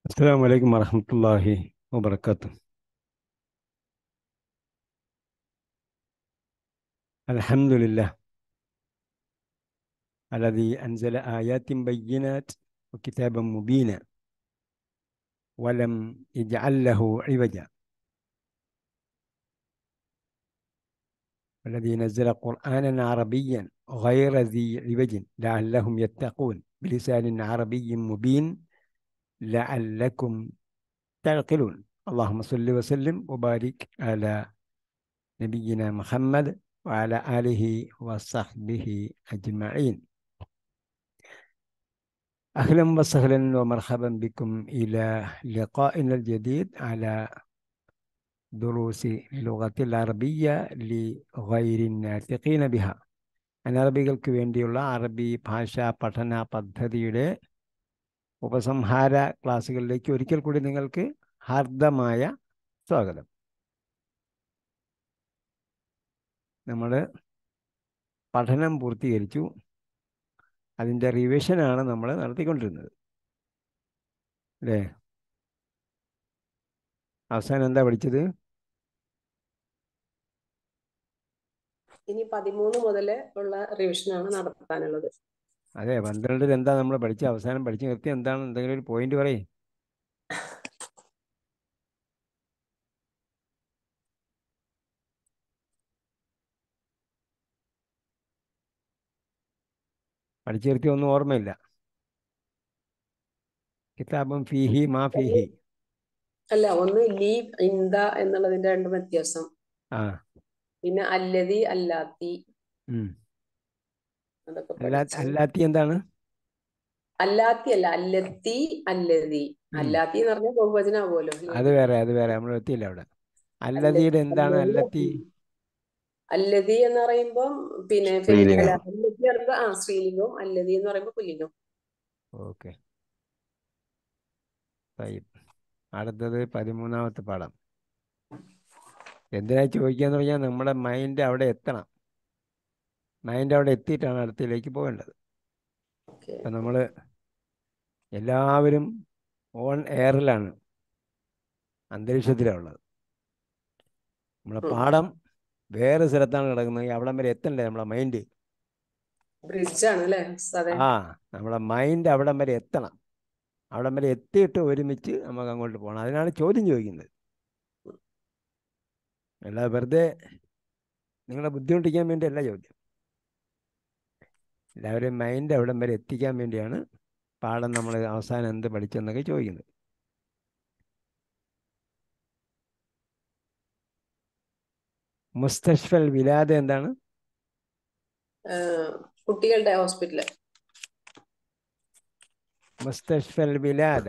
السلام عليكم ورحمة الله وبركاته الحمد لله الذي أنزل آيات بينات وكتابا مبينا ولم يجعل له عوجا والذي نزل قرآنا عربيا غير ذي عوج لعلهم يتقون بلسان عربي مبين لعلكم تعقلون اللهم صل وسلم وبارك على نبينا محمد وعلى آله وصحبه أجمعين أهلا وسهلا ومرحبا بكم إلى لقائنا الجديد على دروس اللغة العربية لغير الناطقين بها അനറബികൾക്ക് വേണ്ടിയുള്ള അറബി ഭാഷാ പഠന പദ്ധതിയുടെ ഉപസംഹാര ക്ലാസ്സുകളിലേക്ക് ഒരിക്കൽ കൂടി നിങ്ങൾക്ക് ഹാർദമായ സ്വാഗതം നമ്മൾ പഠനം പൂർത്തീകരിച്ചു അതിൻ്റെ റിവിഷനാണ് നമ്മൾ നടത്തിക്കൊണ്ടിരുന്നത് അല്ലേ അവസാനം എന്താ പഠിച്ചത് ഇനി പതിമൂന്ന് മുതൽ ഉള്ള റിവിഷനാണ് നടത്താനുള്ളത് അതെ പന്ത്രണ്ടിൽ എന്താ നമ്മൾ പഠിച്ച അവസാനം പഠിച്ചു നിർത്തി എന്താണ് എന്തെങ്കിലും ഒരു പോയിന്റ് പറയും പഠിച്ചു നിർത്തി ഒന്നും ഓർമ്മയില്ല കിതാബും ഫീഹി മാ ഫീഹി അല്ല ഒന്ന് ലീവ് ഇന്ത എന്നുള്ളതിന്റെ രണ്ട് വ്യത്യാസം ആ പിന്നെ അല്ലതി അല്ലാത്തി ഉം. അതൊക്കെ അല്ലാ പഠിച്ചു അല്ലാത്തി എന്താണ് അല്ലാത്തി അല്ല അല്ലത്തി അല്ലതി ഉം. അല്ലാത്തി എന്ന് പറഞ്ഞാൽ ബഹുവചനാവുമല്ലോ അത് വേറെ അത് വേറെ നമ്മൾ എത്തിയില്ല അവിടെ അല്ലതിയുടെ എന്താണ് അല്ലത്തി അല്ലതി എന്ന് പറയുമ്പം പിന്നെ സ്ത്രീലിംഗം. അല്ല, അല്ലത്തി പറയുമ്പോ ആ സ്ത്രീലിംഗവും അല്ലതി എന്ന് പറയുമ്പോ പുല്ലിംഗം ഓക്കെ അടുത്തത് പതിമൂന്നാമത്തെ പാഠം എന്തിനാ ചോദിക്കാന്ന് പറഞ്ഞാൽ നമ്മുടെ മൈൻഡ് അവിടെ എത്തണം മൈൻഡ് അവിടെ എത്തിയിട്ടാണ് അടുത്തതിലേക്ക് പോകേണ്ടത് ഓക്കെ അപ്പം നമ്മൾ എല്ലാവരും ഓൺ എയറിലാണ് അന്തരീക്ഷത്തിലാണ് ഉള്ളത് നമ്മളെ ഉം. പാഠം വേറെ സ്ഥലത്താണ് കിടക്കുന്നത് അവിടം വരെ എത്തണ്ടേ നമ്മളെ മൈൻഡ് ബ്രിഡ്ജാണ് അല്ലേ അതെ ആ നമ്മളെ മൈൻഡ് അവിടം വരെ എത്തണം അവിടം വരെ എത്തിയിട്ട് ഒരുമിച്ച് നമുക്ക് അങ്ങോട്ട് പോകണം അതിനാണ് ചോദ്യം ചോദിക്കുന്നത് അല്ലാതെ വെറുതെ നിങ്ങളെ ബുദ്ധിമുട്ടിക്കാൻ വേണ്ടിയല്ല ചോദ്യം എല്ലാവരെയും മൈൻഡ് അവിടം വരെ എത്തിക്കാൻ വേണ്ടിയാണ് പാഠം നമ്മൾ അവസാനം എന്ത് പഠിച്ചെന്നൊക്കെ ചോദിക്കുന്നത് മുസ്തഷ്ഫൽ വിലാദ എന്താണ് കുട്ടികളുടെ ഹോസ്പിറ്റല് മുസ്തഷ്ഫൽ വിലാദ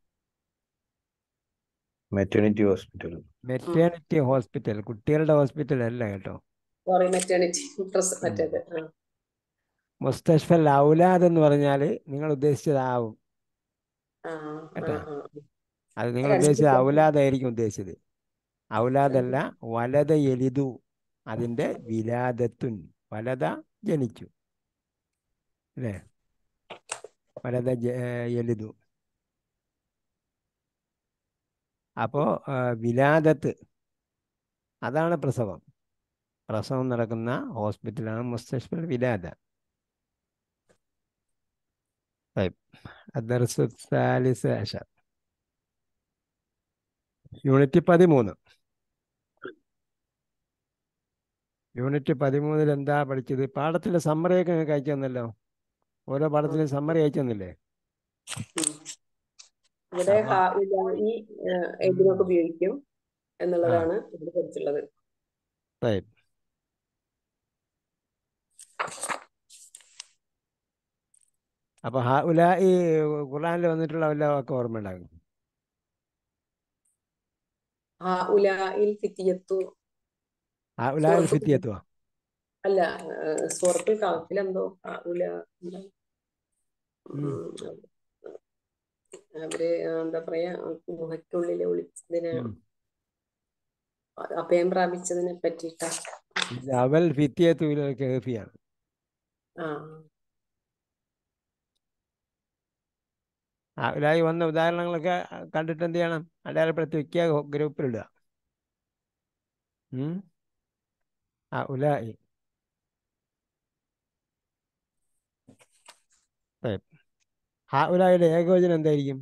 മെറ്റേണിറ്റി ഹോസ്പിറ്റൽ മെറ്റേണിറ്റി ഹോസ്പിറ്റൽ കുട്ടികളുടെ ഹോസ്പിറ്റൽ അല്ല കേട്ടോ സോറി മെറ്റേണിറ്റി പ്രസ് മറ്റേത് ആ. മുസ്തഷ്ഫൽ ഔലാദ് എന്ന് പറഞ്ഞാൽ നിങ്ങൾ ഉദ്ദേശിച്ചത് ആവും ആ, കേട്ടോ? ആ, ആ. അത് നിങ്ങൾ രണ്ട് ഉദ്ദേശിച്ചത് വ്യത്യാസം. ഔലാദായിരിക്കും ഉദ്ദേശിച്ചത് ഔലാദല്ല വലത എലിതു അതിൻ്റെ വിലാദത്തുൻ വലത ജനിച്ചു അല്ലേ വലത ജ- ഏർ എലിതു അപ്പോൾ വിലാദത്ത് അതാണ് പ്രസവം പ്രസവം നടക്കുന്ന ഹോസ്പിറ്റലാണ് മുസ്തഷ്ഫൽ വിലാദ طيب الدرس الثالث عشر യൂണിറ്റ് പതിമൂന്ന് യൂണിറ്റ് പതിമൂന്നിൽ എന്താ പഠിച്ചത് പാഠത്തിലെ സമ്മറിയൊക്കെ നിങ്ങൾക്ക് അയച്ചു തന്നല്ലോ ഓരോ പാഠത്തിലും സമ്മറി അയച്ചു തന്നില്ലേ ഉം. ഇവിടെ അപ്പൊ- ഹാ, ഇതാ, ഈ ഇതിനൊക്കെ ഉപയോഗിക്കും എന്നുള്ളതാണ് ഇവിടെ പഠിച്ചുള്ളത് طيب അപ്പൊ ഹാ ഉലാ ഈ ഖുർആനിൽ വന്നിട്ടുള്ള വല്ല ഒക്കെ ഓർമ്മ ഉണ്ടാകും ഹാ ഉലായിൽ ഫിത്തിയത്തു ഹാ ഉലാ സൂറത്ത് ഫിത്തിയത്തുവാ അല്ല സൂറത്തുൽ കഹഫിൽ എന്തോ ഹാ ഉല എന്താ? ഉം. ഉം. അവര് എന്താ പറയാ ഗുഹയ്ക്കുള്ളില് ഒളിച്ചതിന് ഉം. അഭയം പ്രാപിച്ചതിനെ പറ്റിയിട്ടാ ഇത് അവൽ ഫിത്തിയത്തു കേഫിയാണ് ആ ആ ഉലായി വന്ന ഉദാഹരണങ്ങളൊക്കെ കണ്ടിട്ട് എന്ത് ചെയ്യണം അടയാളപ്പെടുത്തി വെക്കുക ഗ്രൂപ്പിലിടുക ഉം. ആ ഉലായി ഹാ ഉലായിയുടെ ഏകവചനം എന്തായിരിക്കും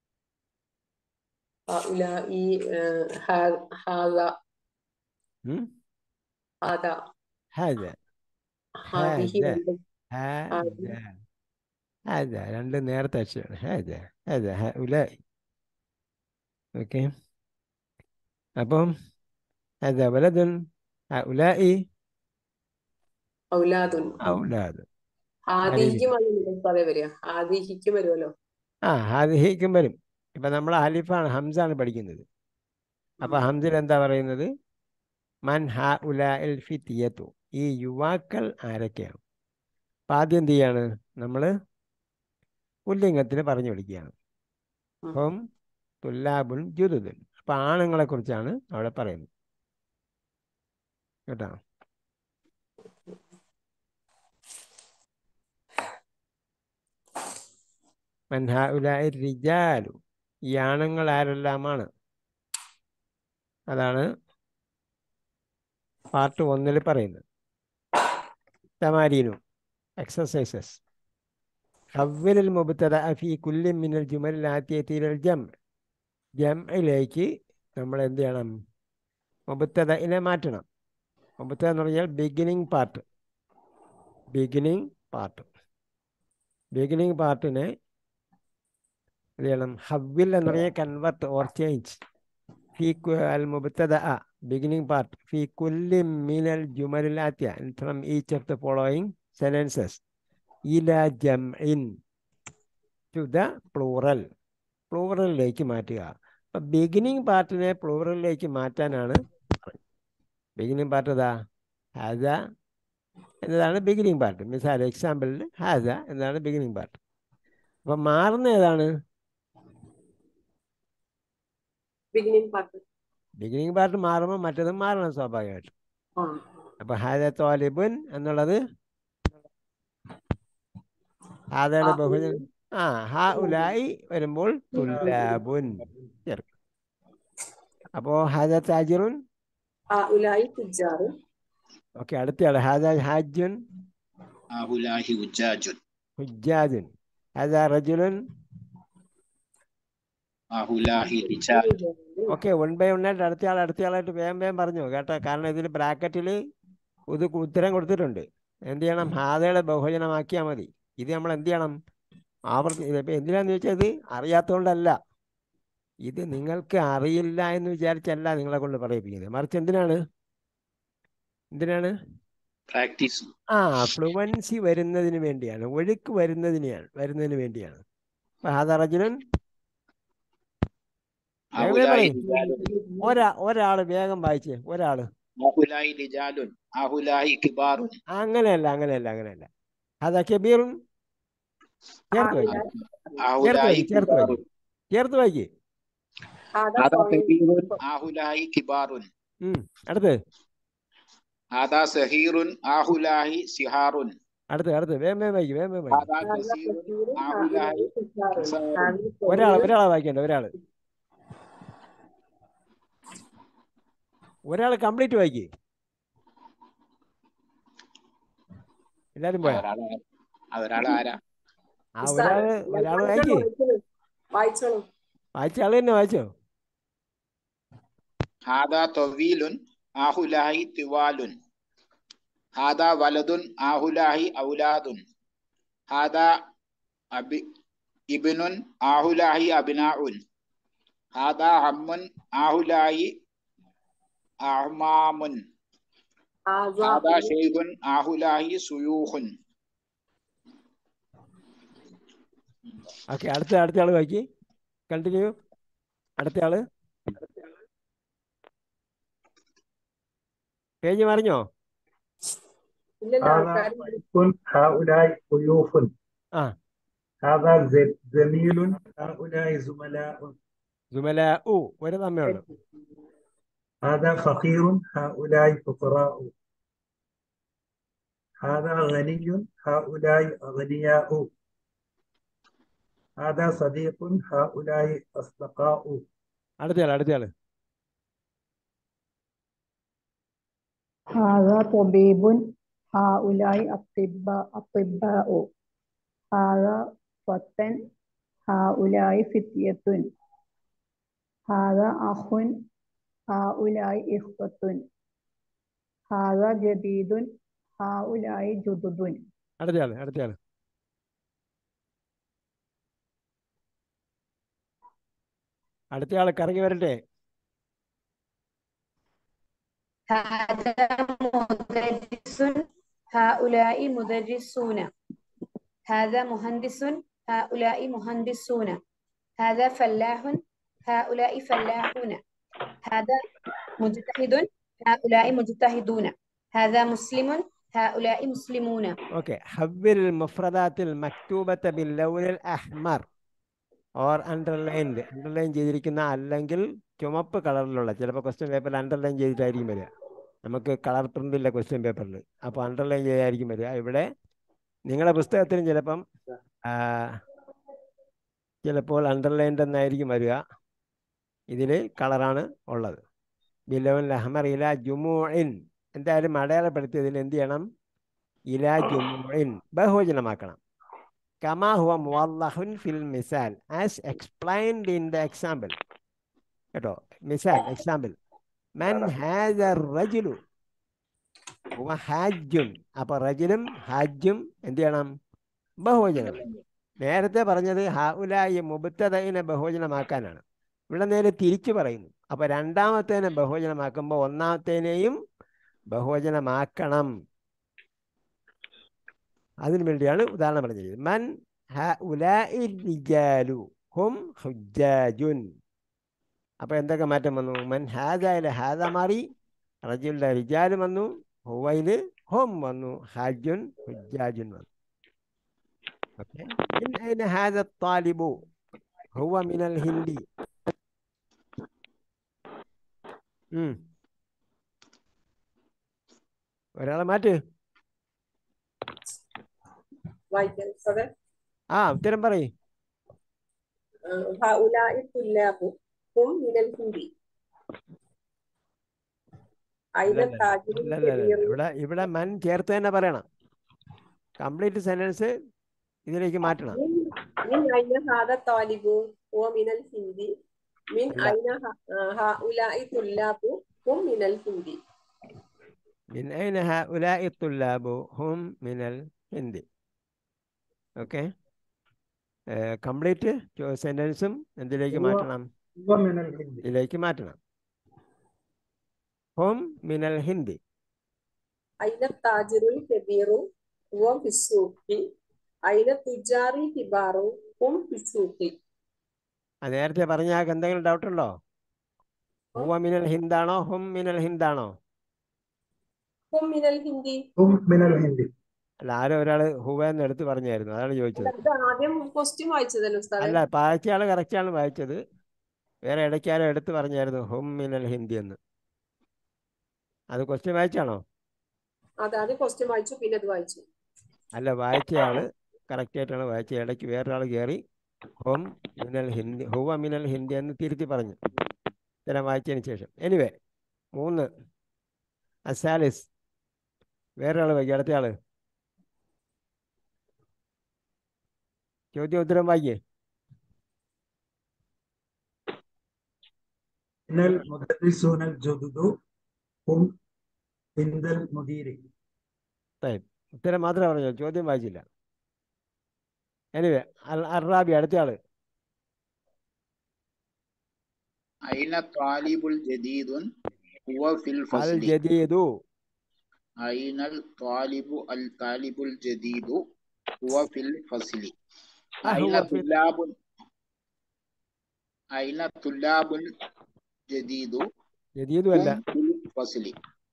هؤلاء آه، ها- هذا ഉം? هذا ഹാദ هذه هذا. രണ്ടും ഹാദ ഹാദ രണ്ട് നേരത്തെ അക്ഷരമാണ് ഹാദ ഹാദ ഹ ഉലായി ഓക്കെ അപ്പം ഹാദ വലതുൻ ഹ ഉലായി ഔലാദ് ഔലാദ് ആദിഹിക്കും അത് നിലപ്പാതെ വരിക ആദിഹിക്കും വരുമല്ലോ ആ ഹാദിഹിക്കും വരും ഇപ്പം നമ്മൾ അലിഫാണ് ഹംസാണ് പഠിക്കുന്നത് അപ്പോൾ ഹംസിൽ എന്താ പറയുന്നത് മൻ ഹ ഉല എൽ ഫിത്തിയത്തു ഈ യുവാക്കൾ ആരൊക്കെയാണ് അപ്പം ആദ്യം എന്ത് ചെയ്യാണ് നമ്മൾ പുല്ലിംഗത്തിന് പറഞ്ഞു പഠിക്കുകയാണ് ഉം. അപ്പം തുല്ലാബുൻ ജുദുദുൻ അപ്പം ആണുങ്ങളെ കുറിച്ചാണ് അവിടെ പറയുന്നത് കേട്ടോ മൻ ഹ ഉല റിജാലു ഈ ആണുങ്ങൾ ആരെല്ലാമാണ് അതാണ് പാർട്ട് ഒന്നിൽ പറയുന്നത് തമാരീനു എക്സസൈസസ് حول المبتدأ في كل من الجمل الآتية إلى الجمع ജംഇലേക്ക് നമ്മൾ എന്ത് ചെയ്യണം മുബത്തദയിനെ മാറ്റണം മുബത്തദ എന്ന് പറഞ്ഞാൽ beginning part beginning part beginning പാർട്ടിനെ എന്ത് ചെയ്യണം ഹവ്വിൽ എന്ന് പറഞ്ഞാൽ കൺവെർട്ട് ഓർ ചേഞ്ച് ഫി അൽ മുബത്തദ beginning part في كل من الجمل الآتية from each of the following sentences إلى جمع to the plural പ്ലൂറലിലേക്ക് മാറ്റുക അപ്പം ബിഗിനിങ് പാർട്ടിനെ പ്ലൂറലിലേക്ക് മാറ്റാനാണ് ബിഗിനിങ് പാർട്ട് ഇതാ ഹാസ എന്നതാണ് ബിഗിനിങ് പാർട്ട് മിസാൽ എക്സാമ്പിളിൽ ഹാസ എന്നതാണ് ബിഗിനിങ് പാർട്ട് അപ്പം മാറുന്ന ഏതാണ് ബിഗിനിങ് പാർട്ട് ബിഗിനിങ് പാർട്ട് മാറുമ്പോൾ മറ്റതും മാറണം സ്വാഭാവികമായിട്ടും ആ അപ്പൊ ഹാദ തോലിബുൻ എന്നുള്ളത് ഹാദയുടെ ബഹുജനം ആ ഹാ ഉലായി വരുമ്പോൾ തുല്ലാബുൻ ചേർക്കും അപ്പോ ഹാദ താജിറുൻ ഹഉലായി തുജാറ് ഓക്കെ അടുത്തയാൾ ഹാദ ഹാജുൻ ഹുലാഹി ഉജാജുൻ ഹുജാജുൻ ഹാദ റജുലുൻ ഹുലാഹി റിജാൽ ഓക്കെ വൺ ബൈ വൺ ആയിട്ട് അടുത്തയാൾ അടുത്തയാളായിട്ട് വേഗം വേഗം പറഞ്ഞു കേട്ടോ കാരണം ഇതിൽ ബ്രാക്കറ്റിൽ ഇത് ഉത്തരം കൊടുത്തിട്ടുണ്ട് എന്ത് ചെയ്യണം ഹാദയുടെ ബഹുജനമാക്കിയാൽ മതി ഇത് നമ്മൾ എന്ത് ചെയ്യണം ആവർത്തി ഇതിപ്പോൾ എന്തിനാന്ന് ചോദിച്ചാൽ ഇത് അറിയാത്തതുകൊണ്ടല്ല ഇത് നിങ്ങൾക്ക് അറിയില്ല എന്ന് വിചാരിച്ചല്ല നിങ്ങളെ കൊണ്ട് പറയിപ്പിക്കുന്നത് മറിച്ച് എന്തിനാണ് എന്തിനാണ് പ്രാക്ടീസ് ആ ഫ്ലുവൻസി വരുന്നതിന് വേണ്ടിയാണ് ഒഴുക്ക് വരുന്നതിനെയാണ് വരുന്നതിന് വേണ്ടിയാണ് അപ്പൊ ഹാദ റജുലൻ വേഗം വേഗം ഹുലാഹി പറയ്. റിജാലുൻ ഒരാ ഒരാള് വേഗം വായിച്ചേ ഒരാള് ഹുലാഹി റിജാലുൻ ഹുലാഹി കിബാറുൻ അങ്ങനെയല്ല അങ്ങനെയല്ല അങ്ങനെയല്ല ഹാദ കബീറുൻ ചേർത്ത് വായിക്കും ഹുലാഹി ചേർത്ത് കിബാറുൻ ചേർത്ത് വായിക്കേ ഹാദാ കബീറുൻ ഹുലാഹി കിബാറുൻ ഉം അടുത്ത് ഹാദാ സഹീറുൻ ഹുലാഹി സിഹാറുൻ അടുത്ത് അടുത്ത് വേഗം വേഗം വായിക്കും വേഗം വേഗം വായിക്കും ഹാദാ കസീറുൻ ഹുലാഹി ഒരാൾ ഒരാളെ വായിക്കണ്ട ഒരാള് ഒരാൾ കംപ്ലീറ്റ് വായിക്കേ എല്ലാരും പോയാ ഒരാള് ഒരാൾ ആരാ ആ ഒരാള് ഒരാള് വായിക്കേ വായിച്ചോളൂ വായിച്ച ആള് തന്നെ വായിച്ചോ ഹാദാ തൊവീലുൻ ആഹുലാഹി തിവാലുൻ ഹാദാ വലതുൻ ആഹുലാഹി ഔലാദുൻ ഹാദാ അബി ഇബ്നുൻ ആഹുലാഹി അബ്നാഉൻ ഹാദാ ഹമ്മുൻ ആഹുലാഹി അഹ്മാമുൻ ഹാദാ ഷെയ്ഖുൻ ആഹുലാഹി സുയൂഖുൻ ഓക്കെ അടുത്ത അടുത്ത ആള് വായിക്കേ കണ്ടിന്യൂ അടുത്ത ആള് പേജ് മറിഞ്ഞോ ഇല്ലല്ലോ هذا ആൾക്കാർ ضيف هؤلاء ضيوف آه. هذا ز- زميل هؤلاء زملاء ജുമല ഉ ഒരു തമ്മേ ഉള്ളു هذا فقير هؤلاء فقراء هذا غني هؤلاء أغنياء هذا صديق هؤلاء أصدقاء അടുത്തയാള് അടുത്തയാള് هذا طبيب هؤلاء أطباء أطباء هذا فتى هؤلاء فتية هذا أخ هؤلاء إخوة هذا جديد هؤلاء جدد അടുത്തയാള് അടുത്തയാള് അടുത്തയാള് കറങ്ങി വരട്ടെ هذا مدرس هؤلاء مدرسون هذا مهندس هؤلاء مهندسون هذا فلاح هؤلاء فلاحون هذا مجتهد هؤلاء مجتهدون هذا مسلم هؤلاء مسلمون ഓക്കെ حول المفردات المكتوبة باللون الأحمر ഓർ അണ്ടർലൈൻഡ് അണ്ടർലൈൻ ചെയ്തിരിക്കുന്ന അല്ലെങ്കിൽ ചുമപ്പ് കളറിലുള്ള ചിലപ്പോൾ ക്വസ്റ്റ്യൻ പേപ്പറിൽ അണ്ടർലൈൻ ചെയ്തിട്ടായിരിക്കും വരിക നമുക്ക് കളർ പ്രിൻ്റ് ഇല്ല ക്വസ്റ്റ്യൻ പേപ്പറിൽ അപ്പോൾ അണ്ടർലൈൻ ചെയ്തായിരിക്കും വരിക ഇവിടെ നിങ്ങളുടെ പുസ്തകത്തിലും ചിലപ്പം ആ, ചിലപ്പോൾ അണ്ടർലൈൻഡ് എന്നായിരിക്കും വരിക ഇതിൽ കളറാണ് ഉള്ളത് ബിലവൻ അഹ്മർ ഇല ജുമുഇൻ എന്തായാലും അടയാളപ്പെടുത്തിയതിൽ എന്ത് ചെയ്യണം ഇല ജുമുഇൻ ബഹുവചനമാക്കണം കമാ ഹുവ മുവല്ലഹുൻ ഫിൽ മിസാൽ as explained in the example കേട്ടോ മിസാൽ എക്സാമ്പിൾ മൻ ഹാസ് എ റജുലു ഹുവ ഹാജുൻ അപ്പോൾ റജുലും ഹാജും എന്ത് ചെയ്യണം ബഹുവചനം നേരത്തെ പറഞ്ഞത് ഹഉലായി മുബത്തതയിനെ ബഹുവചനമാക്കാനാണ് ഇവിടെ നേരെ തിരിച്ചു പറയുന്നു അപ്പോൾ രണ്ടാമത്തേനെ ബഹുവചനമാക്കുമ്പോൾ ഒന്നാമത്തേനെയും ബഹുവചനമാക്കണം അതിനു വേണ്ടിയാണ് ഉദാഹരണം പറഞ്ഞത് മൻ ഹഉലായി റിജാലു ഹും ഹുജ്ജാജുൻ അപ്പോൾ എന്തൊക്കെ മാറ്റം വന്നു മൻ ഹാദയിലെ ഹാദ മാറി റജുലിൻ്റെ റിജാല് വന്നു ഹുവയിൽ ഹും വന്നു ഹാജുൻ ഹുജ്ജാജുൻ വന്നു ഓക്കെ മിൻ ഐന ഹാദ താലിബു ഹുവ മിനൽ ഹിന്ദി ഉം. ഒരാളെ മാറ്റ് വായിക്കാം സാറേ ആ ഉത്തരം പറയ് هؤلاء الطلاب هم من الهند أين അല്ലല്ല التاجر അല്ലല്ല الكبير ഇവിടെ ഇവിടെ മൻ ചേർത്ത് തന്നെ പറയണം കംപ്ലീറ്റ് സെന്റൻസ് ഇതിലേക്ക് മാറ്റണം من من أين هذا الطالب هو من الهند من لا. أين ه- هؤلاء الطلاب هم من الهند من أين هؤلاء الطلاب هم من الهند ഓക്കെ കംപ്ലീറ്റ് സെന്റൻസും എന്തിലേക്ക് هو മാറ്റണം هو من الهند ഇതിലേക്ക് മാറ്റണം ഹും മിനൽ ഹിന്ദി أين التاجر الكبير هو في السوق أين التجار الكبار هم في السوق ആ നേരത്തെ പറഞ്ഞ ആൾക്ക് എന്തെങ്കിലും ഡൗട്ട് ഉണ്ടോ ഹുവ മിനൽ ഹിന്ദാണോ ഹും മിനൽ ഹിന്ദാണോ هم من الهند هم من الهند അല്ല ആരോ ഒരാൾ ഹുവ എന്ന് എടുത്ത് പറഞ്ഞായിരുന്നു അതാണ് ചോദിച്ചത് ഇത് ആദ്യം ക്വസ്റ്റ്യൻ വായിച്ചതല്ലോ ഉസ്താദെ അല്ല പാഴ്ചയാൾ കറക്റ്റാണ് വായിച്ചത് വേറെ ഇടയ്ക്കാരോ എടുത്ത് പറഞ്ഞായിരുന്നു ഹും മിനൽ ഹിന്ദി എന്ന് അത് ക്വസ്റ്റ്യൻ വായിച്ചാണോ അതെ ആദ്യം ക്വസ്റ്റ്യൻ വായിച്ചു പിന്നെ അത് വായിച്ചു അല്ല വായിച്ചയാള് കറക്റ്റ് ആയിട്ടാണ് വായിച്ചത് ഇടയ്ക്ക് വേറൊരാൾ കയറി ഹും മിനൽ ഹിന്ദി ഹുവ മിനൽ ഹിന്ദി എന്ന് തിരുത്തി പറഞ്ഞു ഇത്തരം വായിച്ചതിന് ശേഷം എനിവേ മൂന്ന് അസാലിസ് വേറൊരാൾ വായിക്കും അടുത്ത ആള് ചോദ്യം ഉത്തരം വായിക്കേ من المدرسون الجدد هم عند المدير ഉത്തരം മാത്രമേ പറഞ്ഞു ചോദ്യം വായിച്ചില്ല എനിവേ അൽ അറാബി അടുത്ത ആള് أين الطالب الجديد هو في അൽ الفصل ജദീദു أين الطالب الطالب الجديد هو في الفصل أين أهو في طلاب أين الطلاب الجديد ജദീദു هم അല്ല في الفصل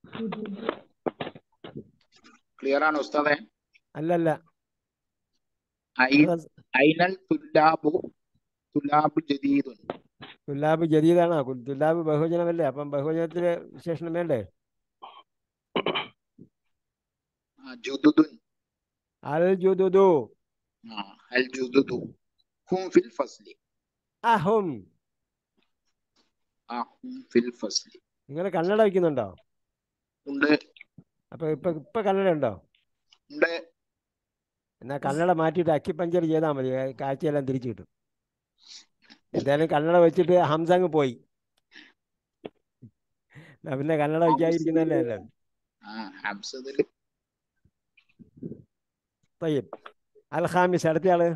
ക്ലിയർ ആണ് ഉസ്താദെ അല്ലല്ല أين റസ്- أين الطلاب طلاب جديد തുല്ലാബ് ജദീദാണോ കു- തുല്ലാബ് ബഹുവചനമല്ലേ അപ്പം ബഹുവചനത്തിന് വിശേഷണം വേണ്ടേ جدد അൽ ജുദുദു الجدد ഹും ഫിൽ ഫസ്ലി അഹും ആ ഹും ഫിൽ ഫസ്ലി നിങ്ങൾ കന്നഡ വയ്ക്കുന്നുണ്ടോ ഉണ്ട് അപ്പൊ ഇപ്പൊ ഇപ്പൊ കന്നഡ ഉണ്ടോ ഉണ്ട് എന്നാ കന്നഡ മാറ്റിയിട്ട് അക്കിപ്പഞ്ചർ ചെയ്താൽ മതി ഏ, കാഴ്ചയെല്ലാം തിരിച്ചു കിട്ടും എന്തായാലും കന്നഡ വെച്ചിട്ട് ഹംസങ് പോയി എന്നാ പിന്നെ കന്നഡ വയ്ക്കാതിരിക്കുന്നതല്ലേ അല്ലേ ആ ഹംസത്തില് തയ്യബ് അൽ ഖാമിസ് അടുത്തയാള്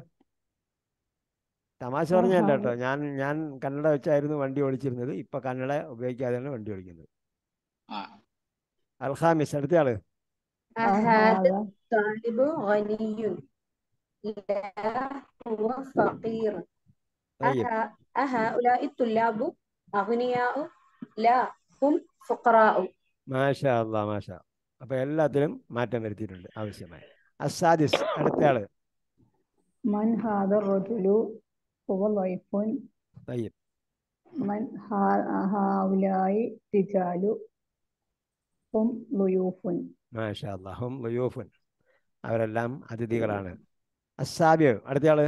തമാശ പറഞ്ഞല്ല കേട്ടോ ഹാമിദ്. ഞാൻ ഞാൻ കന്നഡ വെച്ചായിരുന്നു വണ്ടി ഓടിച്ചിരുന്നത് ഇപ്പൊ കന്നഡ ഉപയോഗിക്കാതെയാണ് വണ്ടി ഓടിക്കുന്നത് ആ അൽ ഖാമിസ് അടുത്തയാള് أهذا الطالب غني لا هو فقير തയ്യബ് أه- أهؤلاء الطلاب أغنياء لا هم فقراء മാഷാ അല്ലാ മാഷാ അപ്പൊ എല്ലാത്തിലും മാറ്റം വരുത്തിയിട്ടുണ്ട് ആവശ്യമായ അസാദിസ് അടുത്തയാള് من هذا الرجل هو ضيف തയ്യബ് من ها- هؤلاء رجال هم ضيوف മാഷാ അല്ലാഹും ലുയൂഫുൻ അവരെല്ലാം അതിഥികളാണ് അസാബിയോ അടുത്തയാള്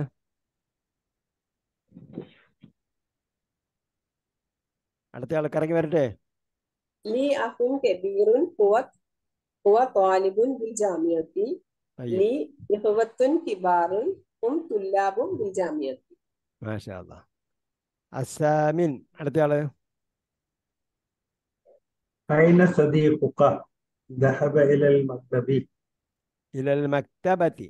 അടുത്തയാൾ കറങ്ങി വരട്ടെ لي أخ كبير هو هو طالب بالجامعة തയ്യബ് لي إخوة كبار هم طلاب بالجامعة മാഷാ അല്ലാ അസാമിൻ അടുത്തയാള് أين صديقك ذهب إلى المكتب ഇലൽ മക്തബത്തി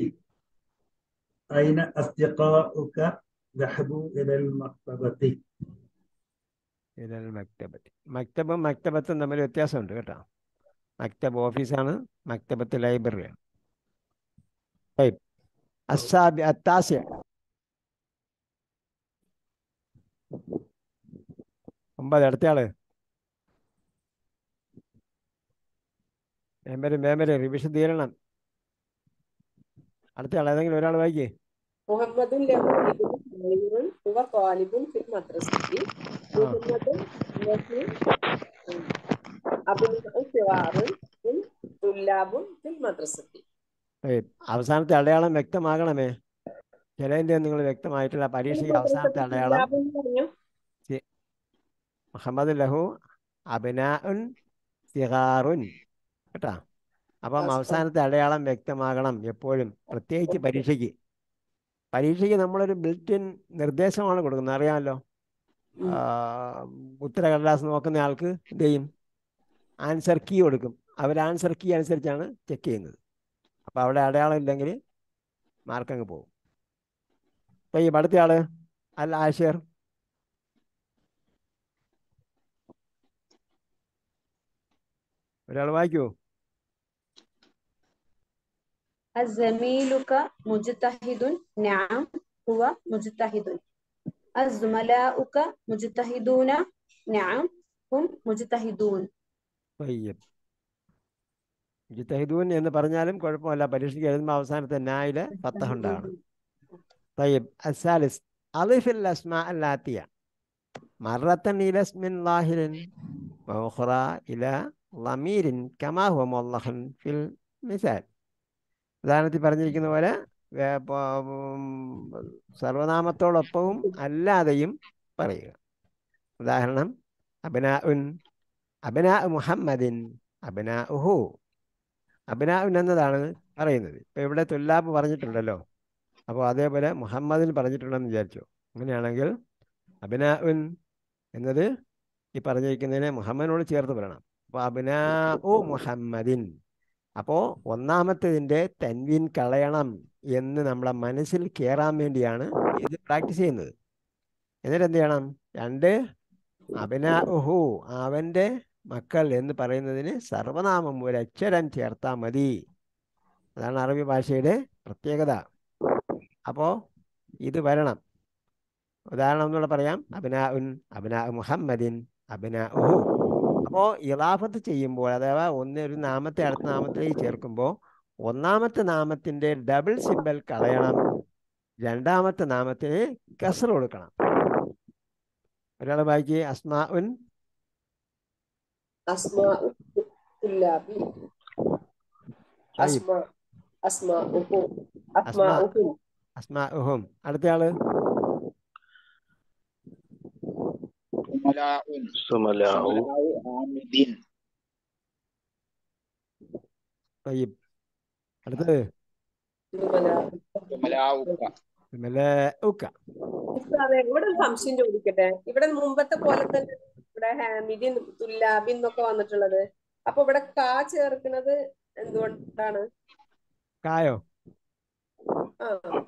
أين أصدقاؤك ذهبوا إلى المكتبة ഇലൽ മക്തബത്തി മക്തബും മക്തബത്തും തമ്മിൽ വ്യത്യാസമുണ്ട് കേട്ടോ മക്തബ് ഓഫീസാണ് മക്തബത്ത് ലൈബ്രറിയാണ് طيب السابع التاسع ഒമ്പത് അടുത്തയാള് മേമ്പര് മേമ്പര് റിവിഷൻ തീരണം അടുത്തയാൾ ഏതെങ്കിലും ഒരാൾ വായിക്കേ محمد له ابن صغير هو طالب في المدرسة محمد له أبناء صغار هم طلاب في المدرسة ഏയ്, അവസാനത്തെ അടയാളം വ്യക്തമാകണമേ ചിലതിൻ്റെ നിങ്ങൾ വ്യക്തമായിട്ടില്ല പരീക്ഷയ്ക്ക് അവസാനത്തെ അടയാളം طلاب എന്ന് പറഞ്ഞു മുഹമ്മദ് ലഹു അബിനാഉൻ സിഗാറുൻ കേട്ടാ അപ്പം ആ, അവസാനത്തെ അടയാളം വ്യക്തമാകണം എപ്പോഴും പ്രത്യേകിച്ച് പരീക്ഷയ്ക്ക് പരീക്ഷയ്ക്ക് നമ്മളൊരു ബിൽറ്റിൻ നിർദ്ദേശമാണ് കൊടുക്കുന്നത് അറിയാമല്ലോ ഉം. ആ, ഉത്തരകടലാസ് നോക്കുന്ന ആൾക്ക് എന്ത് ചെയ്യും ആൻസർ കീ കൊടുക്കും അവർ ആൻസർ കീ അനുസരിച്ചാണ് ചെക്ക് ചെയ്യുന്നത് അപ്പോൾ അവിടെ അടയാളം ഇല്ലെങ്കിൽ മാർക്ക് അങ്ങ് പോകും അപ്പോൾ ഈ അടുത്ത ആള് അൽ ആഷിർ ഒരാൾ വായിക്കൂ زميلك مجتهد نعم هو مجتهد الزملاؤك مجتهدون نعم هم مجتهدون തയ്യബ് ജിത്തഹിദൂൻ എന്ന് പറഞ്ഞാലും കുഴപ്പമില്ല പരീക്ഷയ്ക്ക് എഴുതുമ്പോൾ അവസാനത്തെ നായില് ഫത്തഹ് ഉണ്ടാകണം طيب الثالث أضف الأسماء الآتية مرة إلى اسم ظاهر وأخرى إلى ضمير كما هو موضح في المثال ഉദാഹരണത്തിൽ പറഞ്ഞിരിക്കുന്ന പോലെ വേ- പ- ഉം, സർവനാമത്തോടൊപ്പവും അല്ലാതെയും പറയുക ഉദാഹരണം അബിനാ ഉൻ അബിനാ മുഹമ്മദിൻ അബിനാ ഉഹു അബിനാ ഉൻ എന്നതാണ് പറയുന്നത് ഇപ്പം ഇവിടെ തുല്ലാബ് പറഞ്ഞിട്ടുണ്ടല്ലോ അപ്പോൾ അതേപോലെ മുഹമ്മദിൻ പറഞ്ഞിട്ടുണ്ടെന്ന് വിചാരിച്ചു അങ്ങനെയാണെങ്കിൽ അബിനാ ഉൻ എന്നത് ഈ പറഞ്ഞിരിക്കുന്നതിനെ മുഹമ്മദിനോട് ചേർത്ത് പറയണം അപ്പോൾ അബിനാ ഉ മുഹമ്മദിൻ അപ്പോൾ ഒന്നാമത്തേതിൻ്റെ തൻവീൻ കളയണം എന്ന് നമ്മളെ മനസ്സിൽ കയറാൻ വേണ്ടിയാണ് ഇത് പ്രാക്ടീസ് ചെയ്യുന്നത് എന്നിട്ട് എന്ത് ചെയ്യണം രണ്ട് അബിനാ ഉഹു അവൻ്റെ മക്കൾ എന്ന് പറയുന്നതിന് സർവനാമം ഒരു അക്ഷരം ചേർത്താൽ മതി അതാണ് അറബി ഭാഷയുടെ പ്രത്യേകത അപ്പോൾ ഇത് വരണം ഉദാഹരണം ഒന്നുകൂടെ പറയാം അബിനാ ഉൻ അബിനാ മുഹമ്മദിൻ അബിനാ ഉഹു അപ്പോൾ ഇറാഫത്ത് ചെയ്യുമ്പോൾ അഥവാ ഒന്ന് ഒരു നാമത്തെ അടുത്ത നാമത്തിലേക്ക് ചേർക്കുമ്പോൾ ഒന്നാമത്തെ നാമത്തിൻ്റെ ഡബിൾ സിമ്പൽ കളയണം രണ്ടാമത്തെ നാമത്തിന് കസർ കൊടുക്കണം ഒരാൾ വായിക്ക് അസ്മാ ഉൻ أسماء الطلاب طيب أسماء أسماؤهم أسماء أسماؤهم അസ്മാഉഹും അടുത്തയാള് സുമലാഉൻ സുമലാഉ സുമലാഉ ആമിദിൻ തയ്യിബ് അടുത്തത് സുമലാഉക മലഉക അതെ ഇവിടെ ഒരു സംശയം ചോദിക്കട്ടെ ഇവിടെ മുമ്പത്തെ പോലെ തന്നെ ഇവിടെ ഹാമിദിൻ തുല്ലാബിൻ എന്നൊക്കെ വന്നിട്ടുള്ളത് അപ്പൊ ഇവിടെ കാ ചേർക്കുന്നത് എന്തുകൊണ്ടാണ് കായോ ആ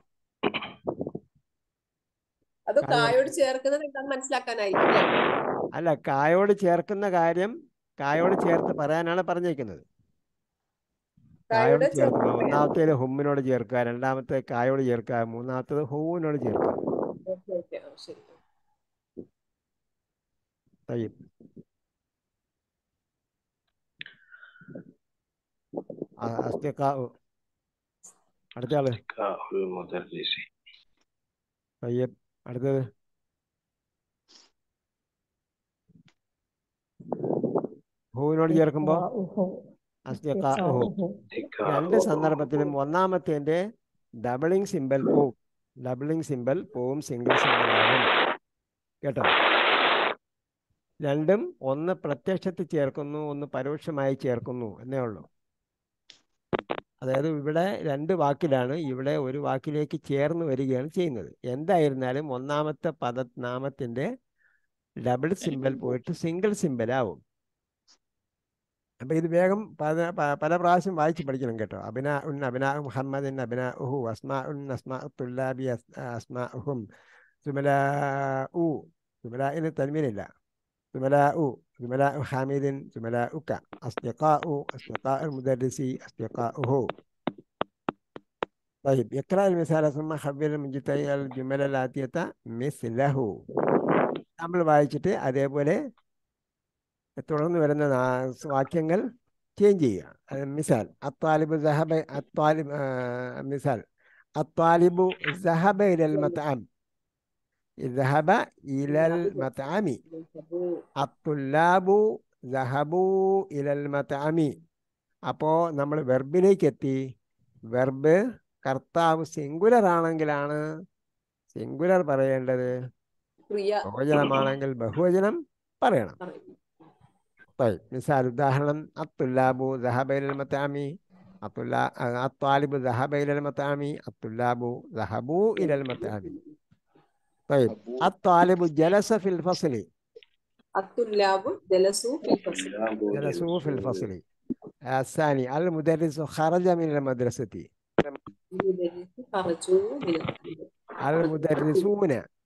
അത് കായ കായോട് ചേർക്കുന്നത് എന്താണെന്ന് മനസ്സിലാക്കാനായിരിക്കും അല്ലേ അല്ല കായോട് ചേർക്കുന്ന കാര്യം കായോട് ചേർത്ത് പറയാനാണ് പറഞ്ഞേക്കുന്നത് കായോട് കായോട് ചേർക്കുക ചേർത്ത് ഒന്നാമത്തേത് ഹുമ്മിനോട് ചേർക്കുക രണ്ടാമത്തെ കായോട് ചേർക്കുക മൂന്നാമത്തേത് ഹൂവിനോട് ചേർക്കുക ഓക്കെ ഓക്കെ ആ ശരി തയ്യബ് അസ്തിഖാഉ അടുത്ത ആള് ഇക്കാഹുൽ മുദർരിസി തയ്യബ് അടുത്തത് ഹൂവിനോട് ചേർക്കുമ്പോൾ ഇഖ്റാഉഹു അസ്തിഖാഉഹു ഇഖ്റാഉഹു രണ്ട് സന്ദർഭത്തിലും ഒന്നാമത്തേന്റെ ഡബിളിംഗ് സിമ്പൽ പോവും ഡബിളിംഗ് സിമ്പൽ പോവും സിംഗിൾ സിമ്പൽ ആവും കേട്ടോ രണ്ടും ഒന്ന് പ്രത്യക്ഷത്തിൽ ചേർക്കുന്നു ഒന്ന് പരോക്ഷമായി ചേർക്കുന്നു എന്നേ ഉള്ളൂ അതായത് ഇവിടെ രണ്ട് വാക്കിലാണ് ഇവിടെ ഒരു വാക്കിലേക്ക് ചേർന്ന് വരികയാണ് ചെയ്യുന്നത് എന്തായിരുന്നാലും ഒന്നാമത്തെ പദനാമത്തിന്റെ ഡബിൾ സിമ്പൽ പോയിട്ട് സിംഗിൾ സിമ്പൽ ആവും അപ്പൊ ഇത് വേഗം പല പ- പല പ്രാവശ്യം വായിച്ച് പഠിക്കണം കേട്ടോ അബിന ഉൻ അബിന മുഹമ്മദിൻ അബിന ഉഹു അസ്മാ ഉൻ അസ്മാ തുല്ലാബി അസ്മാ ഉഹും സുമല ഉ സുമല തന്മീനില്ല സുമല ഉ സുമല ഹാമിദിൻ സുമല ഉക്ക അസ്തിഖാ ഉ അസ്തിഖാ المدرسي أصدقاؤه طيب يقرأ المثال ثم حول المجتهد الجمل الآتية مثله നമ്മൾ വായിച്ചിട്ട് അതേപോലെ തുടർന്ന് വരുന്ന നാ- വാക്യങ്ങൾ ചേഞ്ച് ചെയ്യുക അത് മിസാൽ അത്താലിബു സഹബ അത്താലിബ് മിസാൽ അത്താലിബു സഹബ ഇലൽ മത്അം ذهب إلى المطعم الطلاب ذهبوا إلى المطعم അപ്പോൾ നമ്മൾ വെർബിലേക്ക് എത്തി വെർബ് കർത്താവ് സിംഗുലർ ആണെങ്കിലാണ് സിംഗുലർ പറയേണ്ടത് ക്രിയ ബഹുവചനമാണെങ്കിൽ ബഹുവചനം പറയണം طيب مثال ഉദാഹരണം الطلاب ذهب إلى المطعم الطلاب الطالب ذهب إلى المطعم الطلاب ذهبوا إلى المطعم طيب അബു الطالب جلس في الفصل അത്തുല്ലാബു ജലസു ഫിൽ ഫസ്ൽ جلسوا في الفصل الثاني المدرس خرج من المدرسة المدرس خرجوا من المدرسون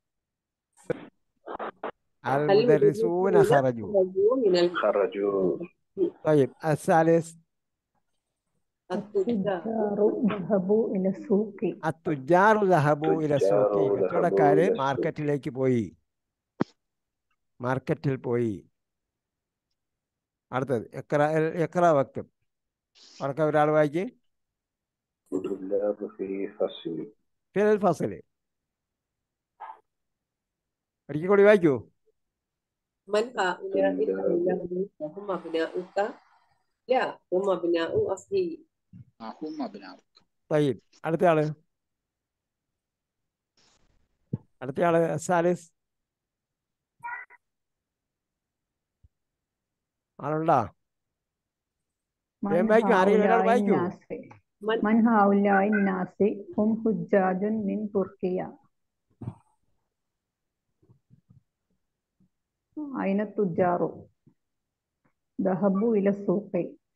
المدرسون خرجوا خرجوا من ال- خرجوا طيب الثالث التجار التجار ذهبوا إلى السوق التجار ذهبوا إلى السوق التجار ذهبوا കച്ചവടക്കാര് إلى السوق. മാർക്കറ്റിലേക്ക് പോയി മാർക്കറ്റിൽ പോയി അടുത്തത് എക്ര എക്ര വക്തം ഉറക്ക ഒരാൾ വായിക്ക് الطلاب في فصل ഫിൽ ഫസല് ഒരിക്കൽ കൂടി വായിക്കൂ من هؤلاء الأولاد هم أبناؤك لا هم أبناء أصلي അഹും അബ്നാഉ طيب അടുത്ത ആള് അടുത്ത ആള് സാലിസ് ആളുണ്ടാ من വേഗം വായിക്കൂ ആരെങ്കിലും ഒരാൾ هؤلاء വായിക്കൂ الناس من من هؤلاء الناس هم حجاج من تركيا أين التجار ذهبوا إلى السوق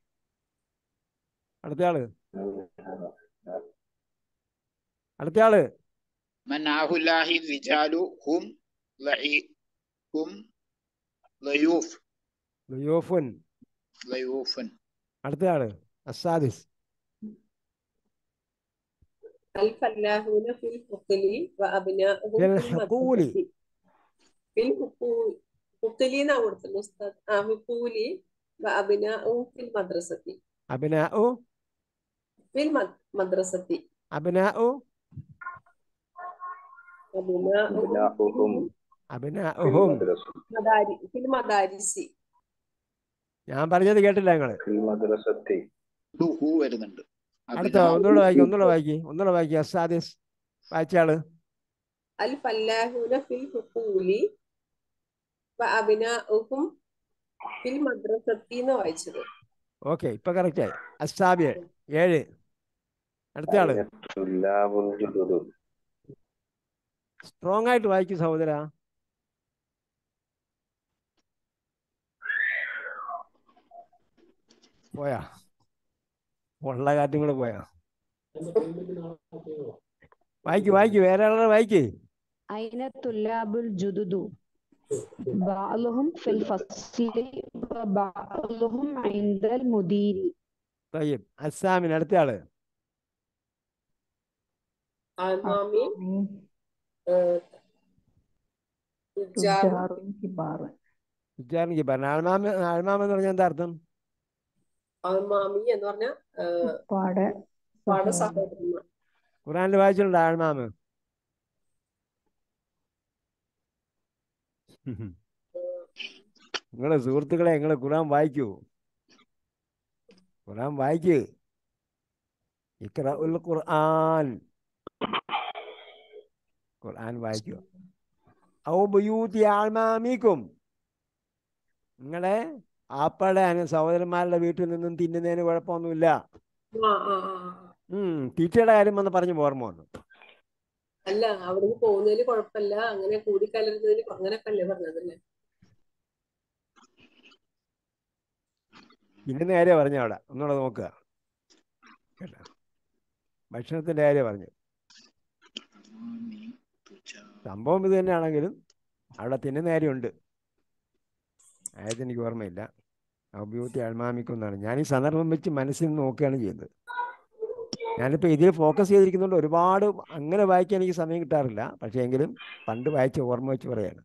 അടുത്ത ആള് അടുത്ത ആള് من هؤلاء الرجال هم لعي هم ضيوف ലുയൂഫുൻ ضيوف അടുത്ത ആള് അസാദിസ് الفلاحون في الحقل وأبناؤهم في في الحقول. المدرسة في الحقول حقلين أورد الأستاذ آه حقول وأبناؤهم في المدرسة അബിനാഉ في المدرسة അബിനാഉ أبناؤهم أبناؤهم في അബിനാഉഹും المدرسة مدارس في المدارس ഞാൻ പറഞ്ഞത് കേട്ടില്ല നിങ്ങള് في المدرسة ഹു വരുന്നുണ്ട് അടുത്ത അബ്നാഉ ഒന്നുകൂടെ വായിക്കും ഒന്നുകൂടെ വായിക്കും ഒന്നുകൂടെ വായിക്കും അസാദിസ് വായിച്ചാള് അൽ ഫല്ലാഹൂന ഫിൽ ഹുക്കൂലി വ അബിനാഉഹും ഫിൽ മദ്രസത്തി എന്ന് വായിച്ചത് ഓക്കെ ഇപ്പൊ കറക്റ്റ് ആയി അസ്സാബിയ ഏഴ് അടുത്ത ആള് തുല്ലാബുൽ ജുദുദു സ്ട്രോങ് ആയിട്ട് വായിക്കും സഹോദര പോയാ ഉള്ള കാറ്റും കൂടെ പോയാ വായിക്ക് വായിക്ക് വേറെ ആളെ വായിക്ക് أين الطلاب الجدد؟ بعضهم في الفصل وبعضهم عند المدير തയ്യബ് അസ്സാമിന് അടുത്ത ആള് ആമാമി آمين. തുജാബ് تجار كبار ഉച്ചാരണിക്ക് പറഞ്ഞു ആൾമാമ ആൾമാമ എന്ന് പറഞ്ഞാൽ എന്താ അർത്ഥം ആമാമി എന്ന് പറഞ്ഞ പാട പാട സഹോദരൻ. സഹോദരന്മാർ ഖുറാനിൽ വായിച്ചിട്ടുണ്ട് ആൾമാമ നിങ്ങളെ സുഹൃത്തുക്കളെ നിങ്ങളെ ഖുറാൻ വായിക്കൂ ഖുറാൻ വായിക്ക് ഇക്ര ഉൽ ഖുർആൻ ഖുർആൻ വായിക്കുക ഔ ബുയൂത്തി ആൾമാമിക്കും നിങ്ങളെ ആപ്പയുടെ അനു സഹോദരന്മാരുടെ വീട്ടിൽ നിന്നും തിന്നുന്നതിന് കുഴപ്പമൊന്നുമില്ല ആ ആ ആ ആ. ഉം തീറ്റയുടെ കാര്യം വന്ന് പറഞ്ഞു ഓർമ്മ വന്നു അല്ല അവിടുന്ന് പോകുന്നതിൽ കുഴപ്പമില്ല അങ്ങനെ കൂടിക്കലരുന്നതിൽ അങ്ങനെയൊക്കെ അല്ലേ പറഞ്ഞതല്ലേ പിന്നെ നേരെ പറഞ്ഞു അവിടെ ഒന്നുകൂടെ നോക്കുക കേട്ടോ ഭക്ഷണത്തിന്റെ കാര്യം പറഞ്ഞു സംഭവം ഇത് തന്നെയാണെങ്കിലും അവിടെ തിന്നുന്ന കാര്യമുണ്ട് ആയത് എനിക്ക് ഓർമ്മയില്ല ബ്യൂട്ടി അൾമാമിക്കുന്നാണ് ഞാൻ ഈ സന്ദർഭം വെച്ച് മനസ്സിൽ നിന്ന് നോക്കുകയാണ് ചെയ്യുന്നത് ഞാനിപ്പോൾ ഇതിൽ ഫോക്കസ് ചെയ്തിരിക്കുന്നതുകൊണ്ട് ഒരുപാട് അങ്ങനെ വായിക്കാൻ എനിക്ക് സമയം കിട്ടാറില്ല പക്ഷേ എങ്കിലും പണ്ട് വായിച്ച ഓർമ്മ വെച്ച് പറയാണ്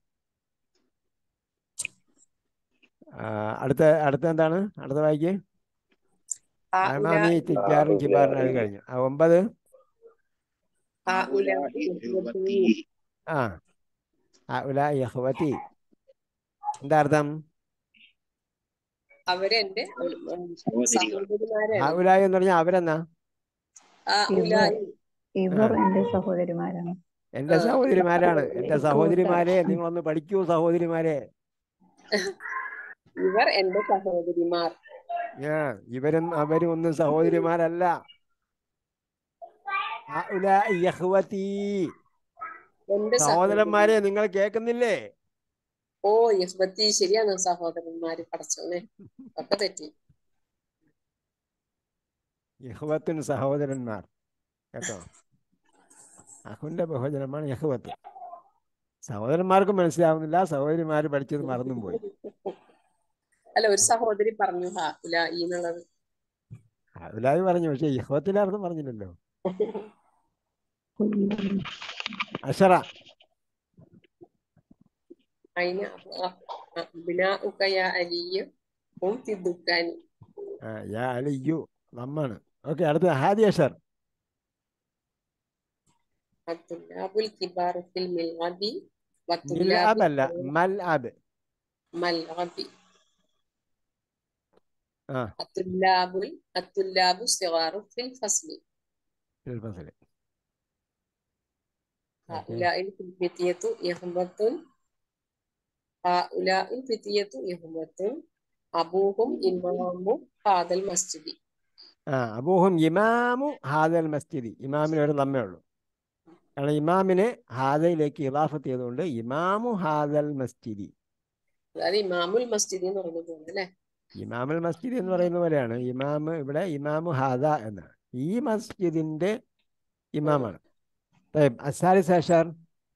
ആ, അടുത്ത അടുത്ത എന്താണ് അടുത്ത വായിക്കേ ആ അൾമാമി ഉലാ- തിജാറും കിബാറിനും അത് കഴിഞ്ഞു ആ ഒമ്പത് ആ ഉലാ- ഇഹ്വത്തി. ആ ആ ഉലാ യഹ്വതി എന്താ അർത്ഥം അവരെന്റെ സഹോദരികൾ. ആ സഹോദരിമാരാണ് ഉലായ എന്ന് പറഞ്ഞാൽ അവരെന്നാ ആ ഇവർ ഉലായി ഇവർ എന്റെ സഹോദരിമാരാണ് എന്റെ ആ. സഹോദരിമാരാണ് എന്റെ സഹോദരിമാരെ നിങ്ങളൊന്ന് പഠിക്കൂ സഹോദരിമാരെ ഇവർ എന്റെ സഹോദരിമാർ ആ ഇവരും അവരും ഒന്നും സഹോദരിമാരല്ല ആ ഉലാ യഹ്വതി എന്റെ സഹോദരന്മാരെ നിങ്ങൾ കേൾക്കുന്നില്ലേ ഓ യഹ്ബത്തി ശരിയാണ് സഹോദരന്മാര് പടച്ചോനെ ഒക്കെ തെറ്റി യഹ്വത്തുൻ സഹോദരന്മാർ കേട്ടോ അഹുന്റെ ബഹുജനമാണ് യഹ്വത്ത് സഹോദരന്മാർക്ക് മനസ്സിലാവുന്നില്ല സഹോദരിമാർ പഠിച്ചത് മറന്നും പോയി അല്ല ഒരു സഹോദരി പറഞ്ഞു ഹാ ഉലായി എന്നുള്ളത് അതിലായി പറഞ്ഞു പക്ഷെ യഹ്വത്തിന്റെ അർത്ഥം പറഞ്ഞില്ലല്ലോ അഷറ അതിന് ബിനാഉക യാ അലിയ ഹും ഫി ദുക്കാനി ആ യാ അലിയു നമ്മാണ് ഓക്കെ അടുത്ത ഹാദി അഷർ അത്തുല്ലാബുൽ കിബാറു ഫിൽ മിൽഗബി മിൽഅബ് അല്ല മൽ അബ് മൽഗബി ആ അത്തുല്ലാബുൽ അത്തുല്ലാബു സിഗാറു ഫിൽ ഫസ്ലി ഫിൽ ഫസ്ല്. ഓക്കേ. هؤلاء الفتية يهمة هؤلاء الفتية يهمة أبوهم إمام هذا المسجد ആ അബൂഹും ഇമാമു ഹാദൽ മസ്ജിദി ഇമാമിന് ഒരു നമ്മേ ഉള്ളൂ കാരണം ഇമാമിനെ ഹാദയിലേക്ക് ഇലാഫത്ത് ചെയ്തുകൊണ്ട് ഇമാമു ഹാദൽ മസ്ജിദി അതായത് ഇമാമുൽ മസ്ജിദ് എന്ന് പറയുന്നത് പോലെ അല്ലേ ഇമാമുൽ മസ്ജിദ് എന്ന് പറയുന്ന പോലെയാണ് ഇമാമ് ഇവിടെ ഇമാമു ഹാദ എന്നാണ് ഈ മസ്ജിദിന്റെ ഇമാമാണ് طيب الثالث عشر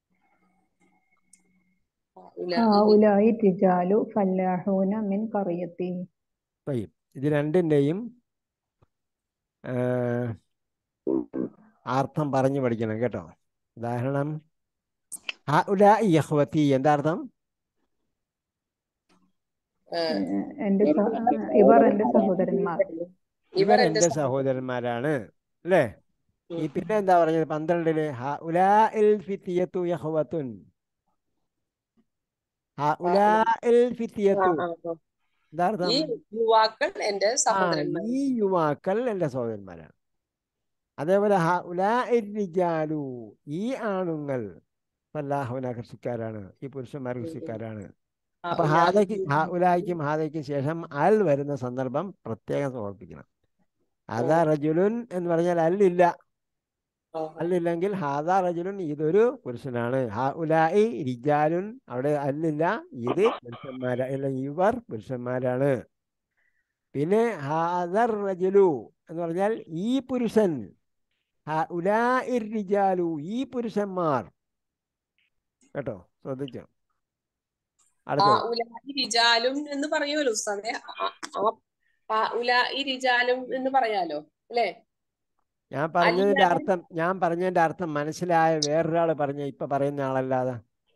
هؤلاء هؤلاء الرجال فلاحون من قريتي طيب ഇത് രണ്ടിൻ്റെയും അർത്ഥം പറഞ്ഞു പഠിക്കണം കേട്ടോ ഉദാഹരണം ഹഉലാഇ യഹ്വതി എന്താ അർത്ഥം آه، എന്റെ സഹ- ഇവർ എന്റെ സഹോദരന്മാർ ഇവർ എൻ്റെ സഹോദരന്മാരാണ് അല്ലേ ഈ പിന്നെ എന്താ പറഞ്ഞത് പന്ത്രണ്ടില് ഹഉലാഇൽ ഫിത്തിയത്തു യഹ്വത്തുൻ ഹഉലാഇൽ ആ, ഫിത്തിയത്തു ആ, ആ. എന്താ അർത്ഥം ഈ യുവാക്കൾ എന്റെ ആ സഹോദരന്മാർ ഈ യുവാക്കൾ എൻ്റെ സഹോദരന്മാരാണ് അതേപോലെ ഹ ഉലാ റിജാലു ഈ ആണുങ്ങൾ ഫല്ലാഹുന കൃഷിക്കാരാണ് ഈ പുരുഷന്മാർ കൃഷിക്കാരാണ് അപ്പൊ ഹാദയ്ക്ക് ഹ ഉലായിക്കും ഹാദയ്ക്കും ശേഷം അൽ വരുന്ന സന്ദർഭം പ്രത്യേകം സമർപ്പിക്കണം അതാ റജുലുൻ എന്ന് പറഞ്ഞാൽ അല്ലില്ല അല്ലില്ലെങ്കിൽ ഹാദാ റജുലുൻ ഇതൊരു പുരുഷനാണ് ഹ ഉലായി റിജാലുൻ അവിടെ അല്ലില്ല ഇത് പുരുഷന്മാരാ അല്ലെങ്കിൽ ഇവർ പുരുഷന്മാരാണ് പിന്നെ ഹാദർ റജുലു എന്ന് പറഞ്ഞാൽ ഈ പുരുഷൻ ഹ ഉലായി റിജാലു ഈ പുരുഷന്മാർ കേട്ടോ ശ്രദ്ധിച്ചോ അടുത്തത് ഉലായി റിജാലും എന്ന് പറയുമല്ലോ ഉസ്താദെ ആ- ആ- ആ ഉലായി റിജാലും എന്ന് പറയാലോ അല്ലേ ഞാൻ പറഞ്ഞതിന്റെ അല്ലാതെ- അർത്ഥം ഞാൻ പറഞ്ഞതിന്റെ അർത്ഥം മനസ്സിലായ വേറൊരാൾ പറഞ്ഞ ഇപ്പൊ പറയുന്ന ആളല്ലാതെ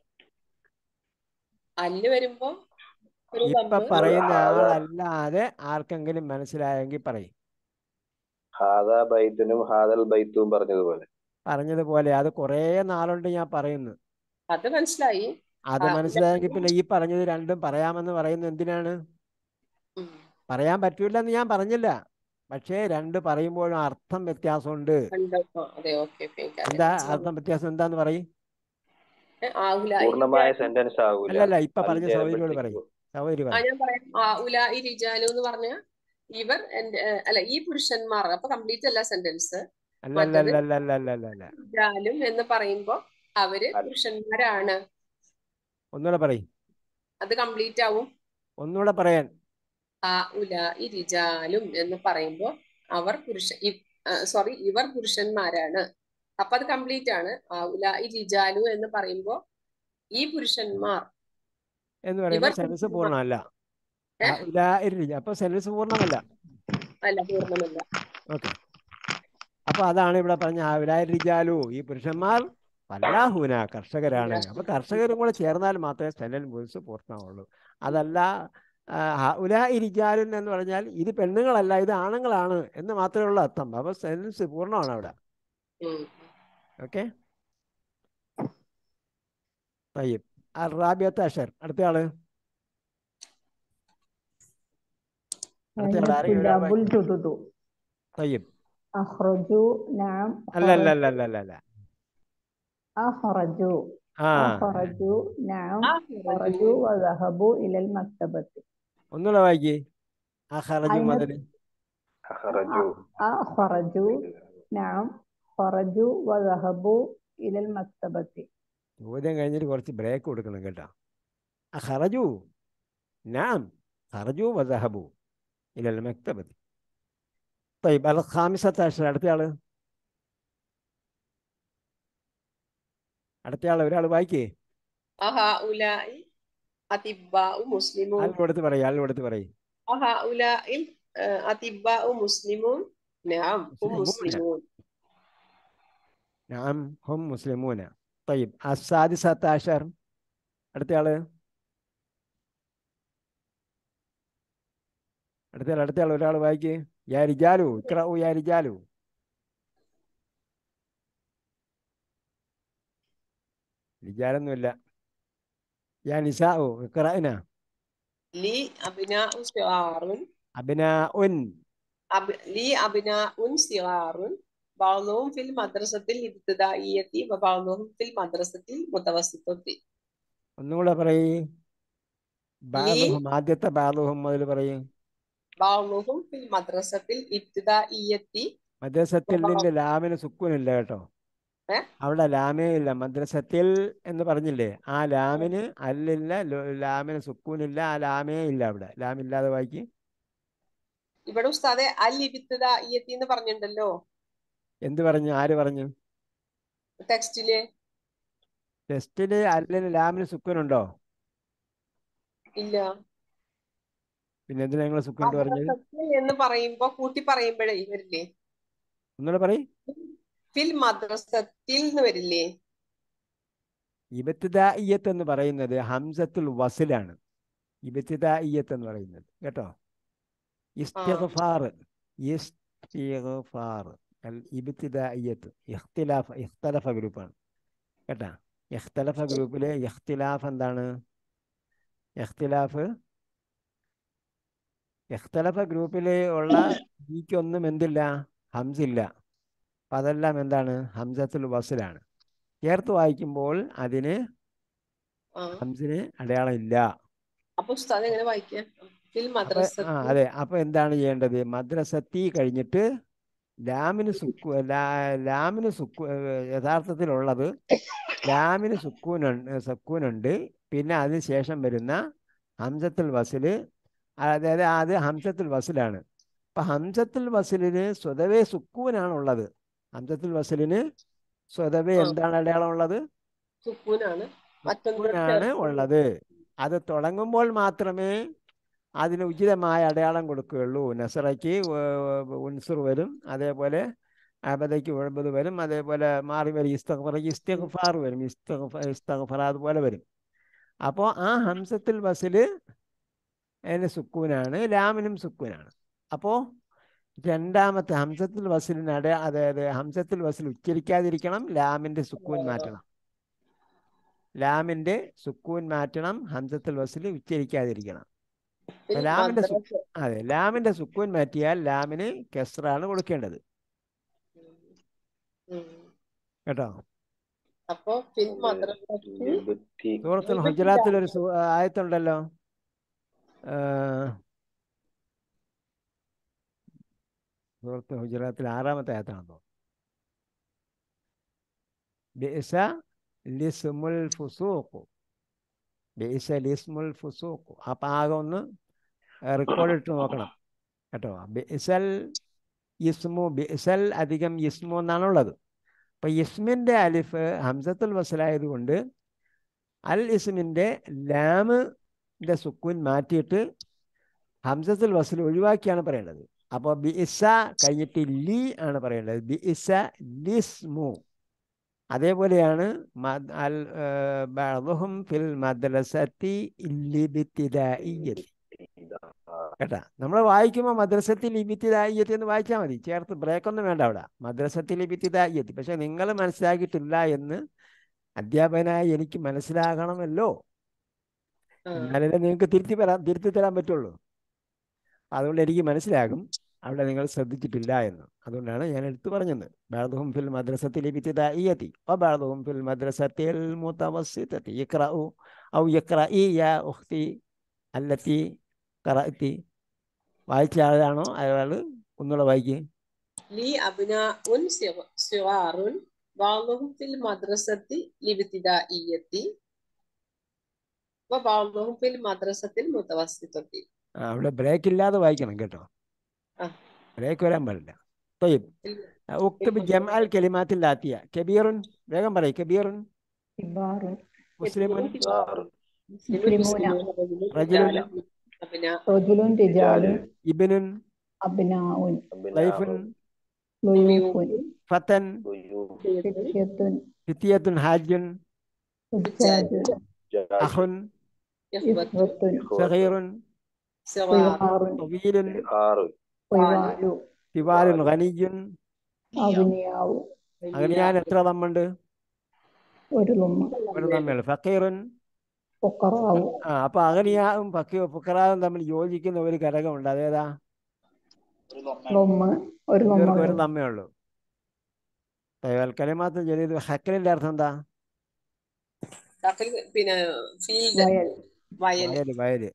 അല്ല് വരുമ്പോ ഒരു ഇപ്പൊ ദമ്പ് പറയുന്ന ഹാദ- ആളല്ലാതെ ആർക്കെങ്കിലും മനസ്സിലായെങ്കിൽ പറയും ഹാദ ബൈത്തുനും ഹാദൽ ബൈത്തും പറഞ്ഞതുപോലെ പറഞ്ഞതുപോലെ അത് കുറേ നാളുണ്ട് ഞാൻ പറയുന്നു അത് മനസ്സിലായി അത് ആ, മനസ്സിലായെങ്കിൽ പിന്നെ ഈ പറഞ്ഞത് രണ്ടും പറയാമെന്ന് പറയുന്നത് എന്തിനാണ് ഉം. പറയാൻ പറ്റൂല എന്ന് ഞാൻ പറഞ്ഞില്ല പക്ഷേ രണ്ട് പറയുമ്പോഴും അർത്ഥം വ്യത്യാസമുണ്ട് ഉണ്ട്. ആ, അതെ ഓക്കെ ഓക്കെ എന്താ അർത്ഥം വ്യത്യാസം എന്താന്ന് പറയും പൂർണ്ണമായ സെന്റൻസ് ആകൂല അല്ലല്ല ഇപ്പൊ അത് പറഞ്ഞ സൗകര്യോട് പറയും ചേരുമ്പോഴത്തേക്ക് സൗകര്യം ആ പറയും ഞാൻ പറയാം ആ ഉലായി റിജാലു എന്ന് പറഞ്ഞ ഇവർ എന്റെ ഏ, അല്ല ഈ പുരുഷന്മാർ അപ്പൊ കംപ്ലീറ്റ് അല്ല സെന്റൻസ് അല്ല അല്ല മറ്റത് അല്ല അല്ല അല്ല അല്ല അല്ല റിജാലും എന്ന് പറയുമ്പോ അവര് അല്ല. പുരുഷന്മാരാണ് ഒന്നുകൂടെ പറയും അത് കംപ്ലീറ്റ് ആവും ഒന്നുകൂടെ പറയാൻ ആ ഉലായി റിജാലും എന്ന് പറയുമ്പോ അവർ പുരുഷ സോറി ഇവർ പുരുഷന്മാരാണ് അപ്പൊ അത് കംപ്ലീറ്റ് ആണ് ആ ഉലായി റിജാലു എന്ന് പറയുമ്പോ ഈ പുരുഷന്മാർ എന്ന് പറയുമ്പോൾ ഇവർ സെൻസ് പുരുഷന്മാർ. പൂർണ്ണമല്ല ഏ? ആ, ഉലായിരി. അപ്പൊ സെൻസ് പൂർണ്ണമല്ല അല്ല പൂർണ്ണമല്ല ഓക്കെ അപ്പൊ അതാണ് ഇവിടെ പറഞ്ഞ ഉലായിരിജാലു ഈ പുരുഷന്മാർ പല്ലാഹൂന കർഷകരാണ് അപ്പൊ കർഷകരും കൂടെ ചേർന്നാൽ മാത്രമേ സെനൽ മുൻസ് പൂർണ്ണമാവുള്ളൂ അതല്ല ഉലായിരിജാലുൻ എന്ന് പറഞ്ഞാൽ ഇത് പെണ്ണുങ്ങളല്ല ഇത് ആണുങ്ങളാണ് എന്ന് മാത്രമേ ഉള്ളൂ അർത്ഥം അപ്പൊ സെൻസ് പൂർണ്ണമാണ് അവിടെ ഉം. ഓക്കെ തയ്യബ് റാബിയത്ത് അഷർ അടുത്ത ആള് അടുത്ത ആള് ആരെങ്കിലും ഒരാൾ الطلاب الجدد തയ്യബ് أخرجوا نعم അല്ല അല്ല അല്ല അല്ല അല്ല അല്ല أخرجوا ആ أخرجوا نعم ആ خرجوا وذهبوا إلى المكتبة ഒന്നുകൂടെ വായിക്കേ ആ ഖറജു അയിന- മുതൽ അഖറജു أخرجوا نعم خرجوا وذهبوا إلى المكتبة ചോദ്യം കഴിഞ്ഞിട്ട് കുറച്ച് ബ്രേക്ക് കൊടുക്കണം കേട്ടോ ആ ഖറജു നാം ഖറജു വദഹബു ഇലൽ മക്തബത്തി طيب الخامسة عشر അടുത്ത ആള് അടുത്ത ആള് ഒരാൾ വായിക്കേ അഹഉലായി അതിബ്ബാഉ മുസ്ലിമൂൻ ആൾ കൊടുത്ത് പറയും ആൾ കൊടുത്ത് പറയും അഹഉലായി അതിബ്ബാഉ മുസ്ലിമൂൻ നഅം ഹും മുസ്ലിമൂന. മുസ്ലിമൂൻ نعم هم مسلمون طيب السادسة عشر അടുത്ത ആള് അടുത്ത ആൾ അടുത്ത ആൾ ഒരാൾ വായിക്കേ യാ റിജാലു ഇക്റഉ യാ റിജാലു റിജാലൊന്നുമില്ല യാ നിസാഉ ഇക്റഅന ലി അബ്നാഉ സിഗാറുൻ അബ്നാഉൻ അബ് ലി അബ്നാഉൻ സിഗാറുൻ بعضهم في المدرسة الابتدائية وبعضهم في المدرسة المتوسطة ഒന്നും കൂടെ പറയ് ബാലുഹും ആദ്യത്തെ ബാലുഹും മുതൽ പറയും بعضهم في المدرسة الابتدائية മദ്രസത്തിൽ നിന്റെ ലാമിന് സുക്കൂനില്ല കേട്ടോ ഏ? അവിടെ ലാമേ ഇല്ല മദ്രസത്തിൽ എന്ന് പറഞ്ഞില്ലേ ആ ലാമിന് അല്ലില്ല ലോ- ലാമിന് സുക്കൂനില്ല ആ ലാമേ ഇല്ല അവിടെ ലാമില്ലാതെ വായിക്ക് ഇവിടെ ഉസ്താദെ അൽ ഇബ്തിദായിയത്തി എന്ന് പറഞ്ഞിട്ടുണ്ടല്ലോ എന്ത് പറഞ്ഞു ആര് പറഞ്ഞു ടെക്സ്റ്റില് ടെസ്റ്റില് അല്ലിന് ലാമിന് സുക്കൂനുണ്ടോ ഇല്ല പിന്നെ എന്തിനാ നിങ്ങൾ സുക്കൂൻ പറഞ്ഞത് മദ്രസത്തിൽ എന്ന് പറയുമ്പോ കൂട്ടി പറയുമ്പോഴേ വരില്ലേ ഒന്നുകൂടെ പറയും ഫിൽ മദ്രസത്തിൽ എന്ന് വരില്ലേ ഇബത്തിദായിയത്ത് എന്ന് പറയുന്നത് ഹംസത്തുൽ വസിലാണ് ഇബത്തിദായിയത്ത് എന്ന് പറയുന്നത് കേട്ടോ ഇസ്തിഗ്ഫാർ ഇസ്തിഗ്ഫാർ അൽ ഇബ്തിദായിയത്ത് ഇഖ്തിലാഫ് ഇഖ്തലഫ ഗ്രൂപ്പാണ് കേട്ടാ ഇഖ്തലഫ ഗ്രൂപ്പിലെ ഇഖ്തിലാഫ് എന്താണ് ഇഖ്തിലാഫ് ഇഖ്തലഫ ഗ്രൂപ്പിൽ ഉള്ള ഈക്കൊന്നും എന്തില്ല ഹംസില്ല അപ്പം അതെല്ലാം എന്താണ് ഹംസത്തുൽ വസിലാണ് ചേർത്ത് വായിക്കുമ്പോൾ അതിന് ആ ഹംസിന് അടയാളം ഇല്ല അപ്പൊ ഉസ്താദ് എങ്ങനെ വായിക്കാം ഫിൽ അപ്പൊ ആ മദ്രസത്തി അതെ അപ്പൊ എന്താണ് ചെയ്യേണ്ടത് മദ്രസത്തി കഴിഞ്ഞിട്ട് ലാമിന് സുക്കു ലാ- ലാമിന് സുക്കു ഏർ യഥാർത്ഥത്തിലുള്ളത് ലാമിന് സുക്കൂനുണ്ട് സക്കൂനുണ്ട് പിന്നെ അതിന് ശേഷം വരുന്ന ഹംസത്തുൽ വസില് അതായത് അത് ഹംസത്തുൽ വസിലാണ് അപ്പൊ ഹംസത്തുൽ വസിലിന് സ്വതവേ സുക്കൂനാണ് ഉള്ളത് ഹംസത്തുൽ വസിലിന് സ്വതവേ ആ എന്താണ് അടയാളം ഉള്ളത് സുക്കൂനാണ് മറ്റൊന്ന് സുക്കൂനാണ് ചേർത്ത് ഉള്ളത് അത് തുടങ്ങുമ്പോൾ മാത്രമേ അതിന് ഉചിതമായ അടയാളം കൊടുക്കുകയുള്ളൂ നസറയ്ക്ക് ഉൻസുർ വരും അതേപോലെ അബദയ്ക്ക് ഒഴുപത് വരും അതേപോലെ മാറി വരും ഇസ്തഗ്ഫറയ്ക്ക് ഇസ്തിഗ്ഫാർ വരും ഇസ്തഗ്ഫ ഇസ്തഗ്ഫറ അതുപോലെ വരും അപ്പോൾ ആ ഹംസത്തുൽ വസില് അതിന് സുക്കൂനാണ് ലാമിനും സുക്കൂനാണ് അപ്പോൾ രണ്ടാമത്തെ ഹംസത്തുൽ വസിലിന് അടയാ അതായത് ഹംസത്തുൽ വസിൽ ഉച്ചരിക്കാതിരിക്കണം ലാമിൻ്റെ സുക്കൂൻ മാറ്റണം ലാമിൻ്റെ സുക്കൂൻ മാറ്റണം ഹംസത്തുൽ വസിൽ ഉച്ചരിക്കാതിരിക്കണം ഫിൽ അപ്പോൾ ലാമിൻ്റെ സു മദ്രസ അതെ ലാമിൻ്റെ സുക്കൂൻ മാറ്റിയാൽ ലാമിന് കെസ്റാണ് കൊടുക്കേണ്ടത് ഉം. കേട്ടോ അപ്പൊ ഫിൽ മദ്രസത്തി ലിബത്തി സൂറത്തുൽ ലിബത്തി ഹുജറാത്തിൽ ഒരു സൂ- ആയത്തുണ്ടല്ലോ ആ, സൂറത്തുൽ ഹുജറാത്തിൽ ആറാമത്തെ ആയത്താണെന്നോ ബിഇസ ലിസ്മുൽ ഫുസൂഖു ബിഇസ ലിസ്മുൽ ഫുസൂഖു അപ്പം ആകെ ഒന്ന് റെക്കോർഡ് ഇട്ട് നോക്കണം കേട്ടോ ബിഇസൽ ഇസ്മു ബിഇസൽ അധികം ഇസ്മു എന്നാണുള്ളത് അപ്പോൾ ഇസ്മിൻ്റെ അലിഫ് ഹംസത്തുൽ വസലായതുകൊണ്ട് അൽ ഇസ്മിൻ്റെ ലാമിൻ്റെ സുക്കൂൻ മാറ്റിയിട്ട് ഹംസത്തുൽ വസൽ ഒഴിവാക്കിയാണ് പറയേണ്ടത് അപ്പോൾ ബി ഇസ കഴിഞ്ഞിട്ട് ലി ആണ് പറയേണ്ടത് ബി ഇസ ലിസ്മു അതേപോലെയാണ് മദ് അൽ ബഅ്ദുഹും ഫിൽ മദ്രസത്തി ലിബിത്തിദായിയ്യത്തി കേട്ടാ നമ്മൾ വായിക്കുമ്പോൾ മദ്രസത്തിൽ ലിബിത്തിദായിയ്യത്തി എന്ന് വായിച്ചാൽ മതി ചേർത്ത് ബ്രേക്കൊന്നും വേണ്ട അവിടെ മദ്രസത്തിൽ ലിബിത്തിദായിയ്യത്തി പക്ഷെ നിങ്ങൾ മനസ്സിലാക്കിയിട്ടില്ല എന്ന് അധ്യാപകനായി എനിക്ക് മനസ്സിലാകണമല്ലോ ആ എന്നാലല്ലേ നിങ്ങൾക്ക് തിരുത്തി തരാൻ തിരുത്തി തരാൻ പറ്റുള്ളൂ അതുകൊണ്ട് എനിക്ക് മനസ്സിലാകും അവിടെ നിങ്ങൾ ശ്രദ്ധിച്ചിട്ടില്ല എന്ന് അതുകൊണ്ടാണ് ഞാൻ എടുത്തു പറഞ്ഞത് ബാദുഹും ഫിൽ മദ്രസത്തിൽ ഇബിത്തിദായിയത്തി വ ബാദുഹും ഫിൽ മദ്രസത്തിൽ മുതവസ്സിത്തത്തി ഇഖ്റഉ ഔ ഇഖ്റഇ യാ ഉഖ്തി അല്ലത്തി ഖറഅത്തി വായിച്ച ആളാണോ അയാൾ ഒന്നുകൂടെ വായിക്കുക ലി അബ്നാഉൻ സിഗ- സിഗാറുൻ ബാളുഹും ഫിൽ മദ്രസത്തി ലിബ്തിദായിയത്തി വബഅളുഹും ഫിൽ മദ്രസത്തിൽ മുതവസ്സിത്തത്തി ആ, അവിടെ ബ്രേക്ക് ഇല്ലാതെ വായിക്കണം കേട്ടോ ആ ബ്രേക്ക് വരാൻ പാടില്ല طيب ഫിൽ اكتب جمع الكلمات الآتية كبير വേഗം പറയ് كبير كبار مسلم സാറ് മുസ്ലിമുൻ مسلمون മുസ്ലിമൂൻ رجل റിജാല അബ്നാ رجل رجال ابن أبناء ضيف ضيوف فتى فتية فتية حاج حجاج أخ ഇഖ്വത്തു إخوة صغير സിഗാർ صغار طويل ആറ് طوال طوال غني أغنياء അഗ്നിയാൻ എത്ര തമ്മുണ്ട് ഒരു ലുമ്മ ഒരു തമ്മിൽ ഫക്കീറുൻ ഫുഖറാവ് ആ അപ്പൊ അഗ്നിയാവും ഫക്കീ ഫുക്കറാവും തമ്മിൽ യോജിക്കുന്ന ഒരു ഘടകമുണ്ട് അതേതാ ലുമ്മ ഒരു ലുമ്മ ഇവർക്ക് ഒരു തമ്മേ ഉള്ളൂ കലിമാത്ത് ജലീൽ ഹക്കലിന്റെ അർത്ഥം എന്താ ദാഖിൽ പിന്നെ ഫീൽഡ് വയൽ വയൽ വയല് വയല്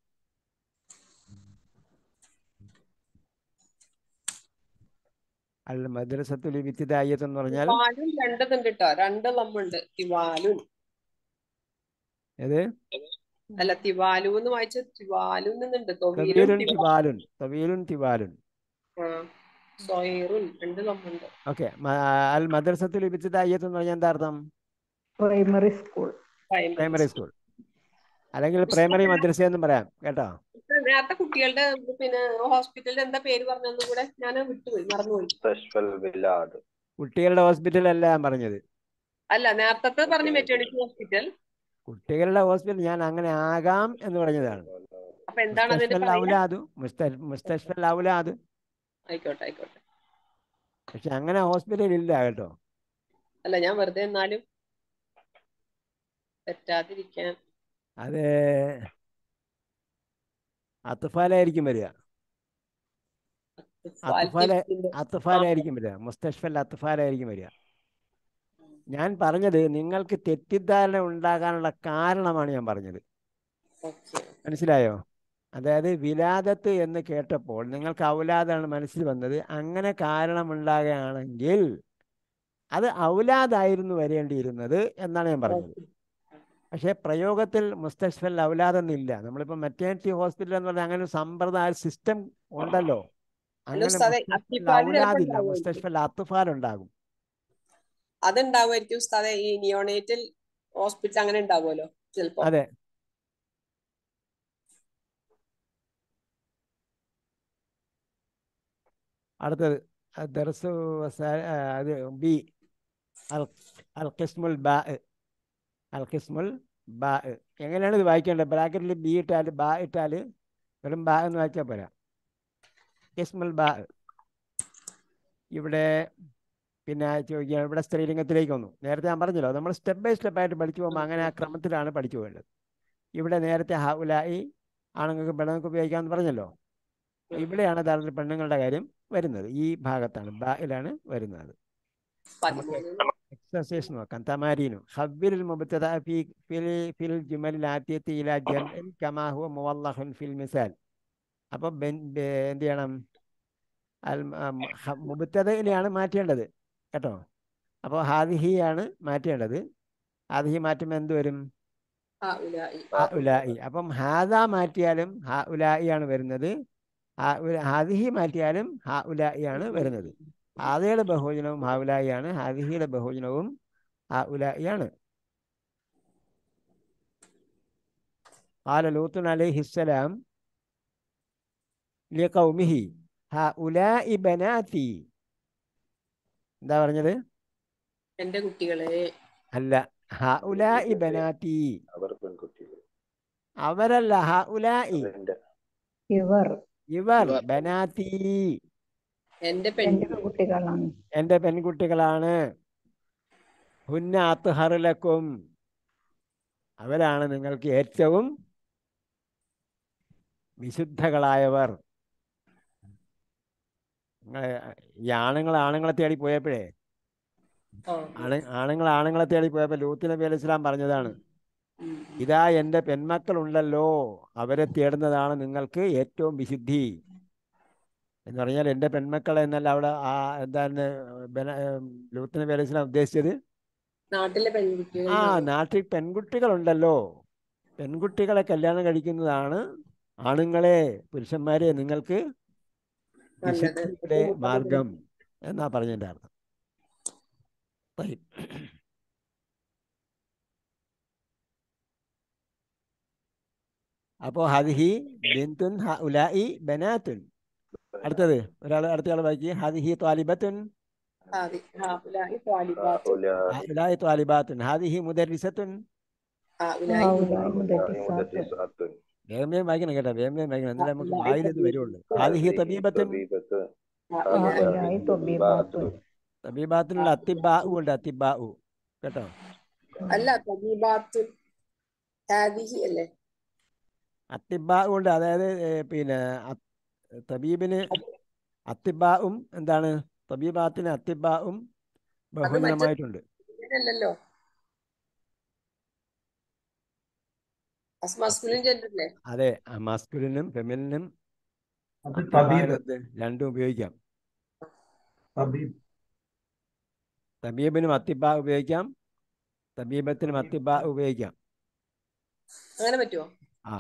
അൽ മദ്രസത്തുൽ ഇബ്തിദായിയത്ത് എന്ന് പറഞ്ഞാൽ തിവാലും രണ്ടതുണ്ട് കേട്ടോ രണ്ട് നമ്മുണ്ട് തിവാലും ഏത് അല്ല തിവാലു എന്ന് വായിച്ച തിവാലു എന്നുണ്ട് തൊവീലും തവീലുൻ തിവാ തിവാലുൻ തവീലുൻ തിവാലുൻ ആ സൊയറുൻ രണ്ട് നമ്മുണ്ട് ഓക്കെ അൽ മദ്രസത്തുൽ ഇബ്തിദായിയത്ത് എന്ന് പറഞ്ഞാൽ എന്താ അർത്ഥം പ്രൈമറി സ്കൂൾ പ്രൈമറി സ്കൂൾ അല്ലെങ്കിൽ പ്രൈമറി മദ്രസ എന്നും പറയാം കേട്ടോ നേരത്തെ കുട്ടികളുടെ പിന്നെ ഹോസ്പിറ്റലിന്റെ എന്താ പേര് പറഞ്ഞൊന്നും കൂടെ ഞാൻ വിട്ടുപോയി മറന്നുപോയി മുസ്തശ്ഫൽ ബിലാദ് കുട്ടികളുടെ ഹോസ്പിറ്റൽ അല്ല ഞാൻ പറഞ്ഞത് അല്ല നേരത്തെ പറഞ്ഞു മെറ്റേണിറ്റി ഹോസ്പിറ്റൽ കുട്ടികളുടെ ഹോസ്പിറ്റൽ ഞാൻ അങ്ങനെ ആകാം എന്ന് പറഞ്ഞതാണ് അപ്പൊ എന്താണ് അതിന്റെ മുസ്തഷ്ഫൽ പറയാ ഔലാദ് മുസ്ത- മുസ്തഷ്ഫൽ ഔലാദ് ആയിക്കോട്ടെ ആയിക്കോട്ടെ പക്ഷെ അങ്ങനെ ഹോസ്പിറ്റൽ ഇല്ല കേട്ടോ അല്ല ഞാൻ വെറുതെ എന്നാലും തെറ്റാതിരിക്കാൻ അത് അത്തുഫാലായിരിക്കും വരിക അത്ഫാല ലിഫ്റ്റിന്റെ അത്ഫാലായിരിക്കും വരിക മുസ്തഷ്ഫൽ അത്ഫാലായിരിക്കും വരിക ഞാൻ പറഞ്ഞത് നിങ്ങൾക്ക് തെറ്റിദ്ധാരണ ഉണ്ടാകാനുള്ള കാരണമാണ് ഞാൻ പറഞ്ഞത് ഓക്കെ മനസ്സിലായോ അതായത് വിലാദത്ത് എന്ന് കേട്ടപ്പോൾ നിങ്ങൾക്ക് ഔലാദാണ് മനസ്സിൽ വന്നത് അങ്ങനെ കാരണമുണ്ടാകുകയാണെങ്കിൽ അത് ഔലാദായിരുന്നു വരേണ്ടിയിരുന്നത് എന്നാണ് ഞാൻ പറഞ്ഞത് പക്ഷേ പ്രയോഗത്തിൽ മുസ്തഷ്ഫൽ ഔലാദെന്നില്ല നമ്മളിപ്പോൾ മെറ്റേണിറ്റി ഹോസ്പിറ്റൽ എന്ന് പറഞ്ഞാൽ അങ്ങനെ ഒരു സമ്പ്രദായ സിസ്റ്റം ഉണ്ടല്ലോ അങ്ങനെ ഉസ്താദെ, മുസ്തഷ്ഫൽ അത്തിഫാലിൽ ചിലപ്പോൾ ഔലാദില്ല ഉണ്ടാവുമായിരിക്കും. മുസ്തഷ്ഫൽ അത്തുഫാൽ ഉണ്ടാകും അതുണ്ടാവുമായിരിക്കും ഉസ്താദെ ഈ നിയോണേറ്റൽ ഹോസ്പിറ്റൽ അങ്ങനെ ഉണ്ടാവുമല്ലോ ചിലപ്പോ അതെ അടുത്തത് അഹ് ദർസു വസാ- ആ, അത് ബി അൽ അൽ ഖിസ്മുൽ ബാ അൽ ഖിസ്മുൽ ബാ എങ്ങനെയാണ് ഇത് വായിക്കേണ്ടത് ബ്രാക്കറ്റിൽ ബി ഇട്ടാൽ ബാ ഇട്ടാൽ വെറും ബാ എന്ന് വായിച്ചാൽ പോരാ ഖിസ്മുൽ ബാ ഇവിടെ പിന്നെ ചോദിക്കുക ഇവിടെ സ്ത്രീലിംഗത്തിലേക്ക് വന്നു നേരത്തെ ഞാൻ പറഞ്ഞല്ലോ നമ്മൾ സ്റ്റെപ്പ് ബൈ സ്റ്റെപ്പ് ആയിട്ട് പഠിച്ചു പോകുമ്പോൾ അങ്ങനെ ആ ക്രമത്തിലാണ് പഠിച്ചു പോകേണ്ടത് ഇവിടെ നേരത്തെ ഹൗലായി ആണുങ്ങൾക്ക് പെണ്ണുങ്ങൾക്ക് ഉപയോഗിക്കാമെന്ന് പറഞ്ഞല്ലോ ഇവിടെയാണ് യഥാർത്ഥത്തിൽ പെണ്ണുങ്ങളുടെ കാര്യം വരുന്നത് ഈ ഭാഗത്താണ് ബായിലാണ് വരുന്നത് പതിമൂന്ന് എക്സസൈസ് നോക്കാം തമാരീനു ഹബ്ബിൽ മുബത്തദ ഫി ഫിൽ ഫിൽ ജുമലിൽ ആദ്യത്തെ ഇല ജംഇൻ കമാ ഹുവ മുവല്ലഹുൻ ഫിൽ മിസാൽ അപ്പോൾ ബെൻ ബെ- എന്ത് ചെയ്യണം അൽ മുബത്തതയിലാണ് മാറ്റേണ്ടത് കേട്ടോ അപ്പോൾ ഹാദിഹിയാണ് മാറ്റേണ്ടത് ഹാദിഹി മാറ്റുമ്പോൾ എന്ത് വരും ആ ഉലായി ഹ ഉലായി അപ്പം ഹാദ മാറ്റിയാലും ഹ ഉലായി ആണ് വരുന്നത് ഹ ഉല- ഹാദിഹി മാറ്റിയാലും ഹ ഉലായി ആണ് വരുന്നത് ഹാദയുടെ ബഹുവചനവും ഹ ഉലായി ആണ് ഹാദിഹിയുടെ ബഹുവചനവും ഹ ഉലായി ആണ് قال لوط عليه السلام لقومه هؤلاء بناتي എന്താ പറഞ്ഞത് എന്റെ കുട്ടികളെ അല്ല ഹഉലാഇ ബനാത്തി അവർ പെൺകുട്ടികൾ അവരല്ല ഹഉലാഇ അവന്റെ ഇവർ ഇവർ ഇവർ. ബനാത്തി എന്റെ എന്റെ പെൺകുട്ടികൾ കുട്ടികളാണ് എൻ്റെ പെൺകുട്ടികളാണ് ഹുന്ന അത്ഹറുലക്കും അവരാണ് നിങ്ങൾക്ക് ഏറ്റവും വിശുദ്ധകളായവർ നിങ്ങളെ ഈ ആണുങ്ങൾ ആണുങ്ങളെ തേടി പോയപ്പോഴേ ആ ആണ് ആണുങ്ങൾ ആണുങ്ങളെ തേടി പോയപ്പോൾ ലൂത്ത് നബി അലൈഹി സ്വലാം പറഞ്ഞതാണ് ഉം. ഇതാ എൻ്റെ പെൺമക്കളുണ്ടല്ലോ അവരെ തേടുന്നതാണ് നിങ്ങൾക്ക് ഏറ്റവും വിശുദ്ധി എന്ന് പറഞ്ഞാൽ എൻ്റെ പെൺമക്കളെ എന്നല്ല അവിടെ ആ എന്താണ് ബന ലൂത്ത് നബി അലൈഹി സ്വലാം ഉദ്ദേശിച്ചത് നാട്ടിലെ പെൺകുട്ടികൾ ആ നാട്ടിൽ പെൺകുട്ടികളുണ്ടല്ലോ പെൺകുട്ടികളെ കല്യാണം കഴിക്കുന്നതാണ് ആണുങ്ങളെ പുരുഷന്മാരെ നിങ്ങൾക്ക് നല്ലത് വിശുദ്ധിയുടെ മാർഗം എന്നാ പറഞ്ഞതിൻ്റെ അർത്ഥം طيب. അപ്പോ ഹദിഹി ബിന്തുൻ ഹഉലായി ബനാത്തുൻ അടുത്തത് ഒരാൾ അടുത്തയാൾ വായിക്കി ഹദിഹി ത്വാലിബത്തുൻ ആദി- ആ, ഉലായി ത്വാലിബാത്ത്. هؤلاء ഹഉലായി ത്വാലിബാത്തുൻ ഹദിഹി മുദരിസത്തുൻ ആ, ഉലായി ഹൗലായി മുദരിസാത്ത്. മുദരിസാത്ത്. مدرسات വേഗം വേഗം വായിക്കണം കേട്ടോ വേഗം വേഗം വായിക്കണം എന്നാലേ നമുക്ക് ഹഉലായി വായിൽ ഇത് വരുള്ളൂ ഹദിഹി തബീബത്തുൻ طبيبة ആ, ഉലായി ഹൗലായി തൊബീബാത്തുൻ തബീബാത്തിനുള്ള അത്തിബാഉ ഉണ്ട് അത്തിബാഉ കേട്ടോ അല്ല തബീബാത്തുൽ ഹാദിഹി അല്ലേ അത്തിബാഉ ഉണ്ട് അതായത് ഏ, പിന്നെ അത്- തബീബിന് അത്തിബാവും എന്താണ് തബീബാത്തിന് അത്തിബാവും ബഹുജനമായിട്ടുണ്ട് അങ്ങനെയല്ലല്ലോ മസ്കുലിൻ ജെൻഡർ അല്ലേ അതെ മസ്കുലിനും ഫെമിലിനും അത് തബീബ് എന്ത് രണ്ടും ഉപയോഗിക്കാം തബീബ് തബീബിനും അത്തിബാ ഉപയോഗിക്കാം തബീബത്തിനും അത്തിബാ ഉപയോഗിക്കാം അങ്ങനെ പറ്റുമോ ആ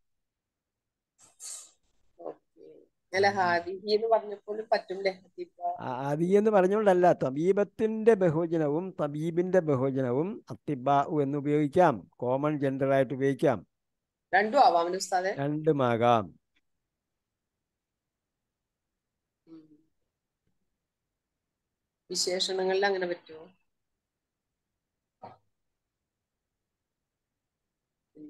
ഓക്കെ അല്ല ഹാദിഹി എന്ന് പറഞ്ഞപ്പോൾ പറ്റും അതി എന്ന് പറഞ്ഞുകൊണ്ടല്ല തബീബത്തിന്റെ ബഹുവചനവും തബീബിന്റെ ബഹുവചനവും അത്തിബാഉ എന്ന് ഉപയോഗിക്കാം കോമൺ ജെൻഡറായിട്ട് ഉപയോഗിക്കാം രണ്ടും ആവാം ഉസ്താദെ രണ്ടുമാകാം ഉം. വിശേഷണങ്ങളിൽ അങ്ങനെ പറ്റുമോ ഇല്ല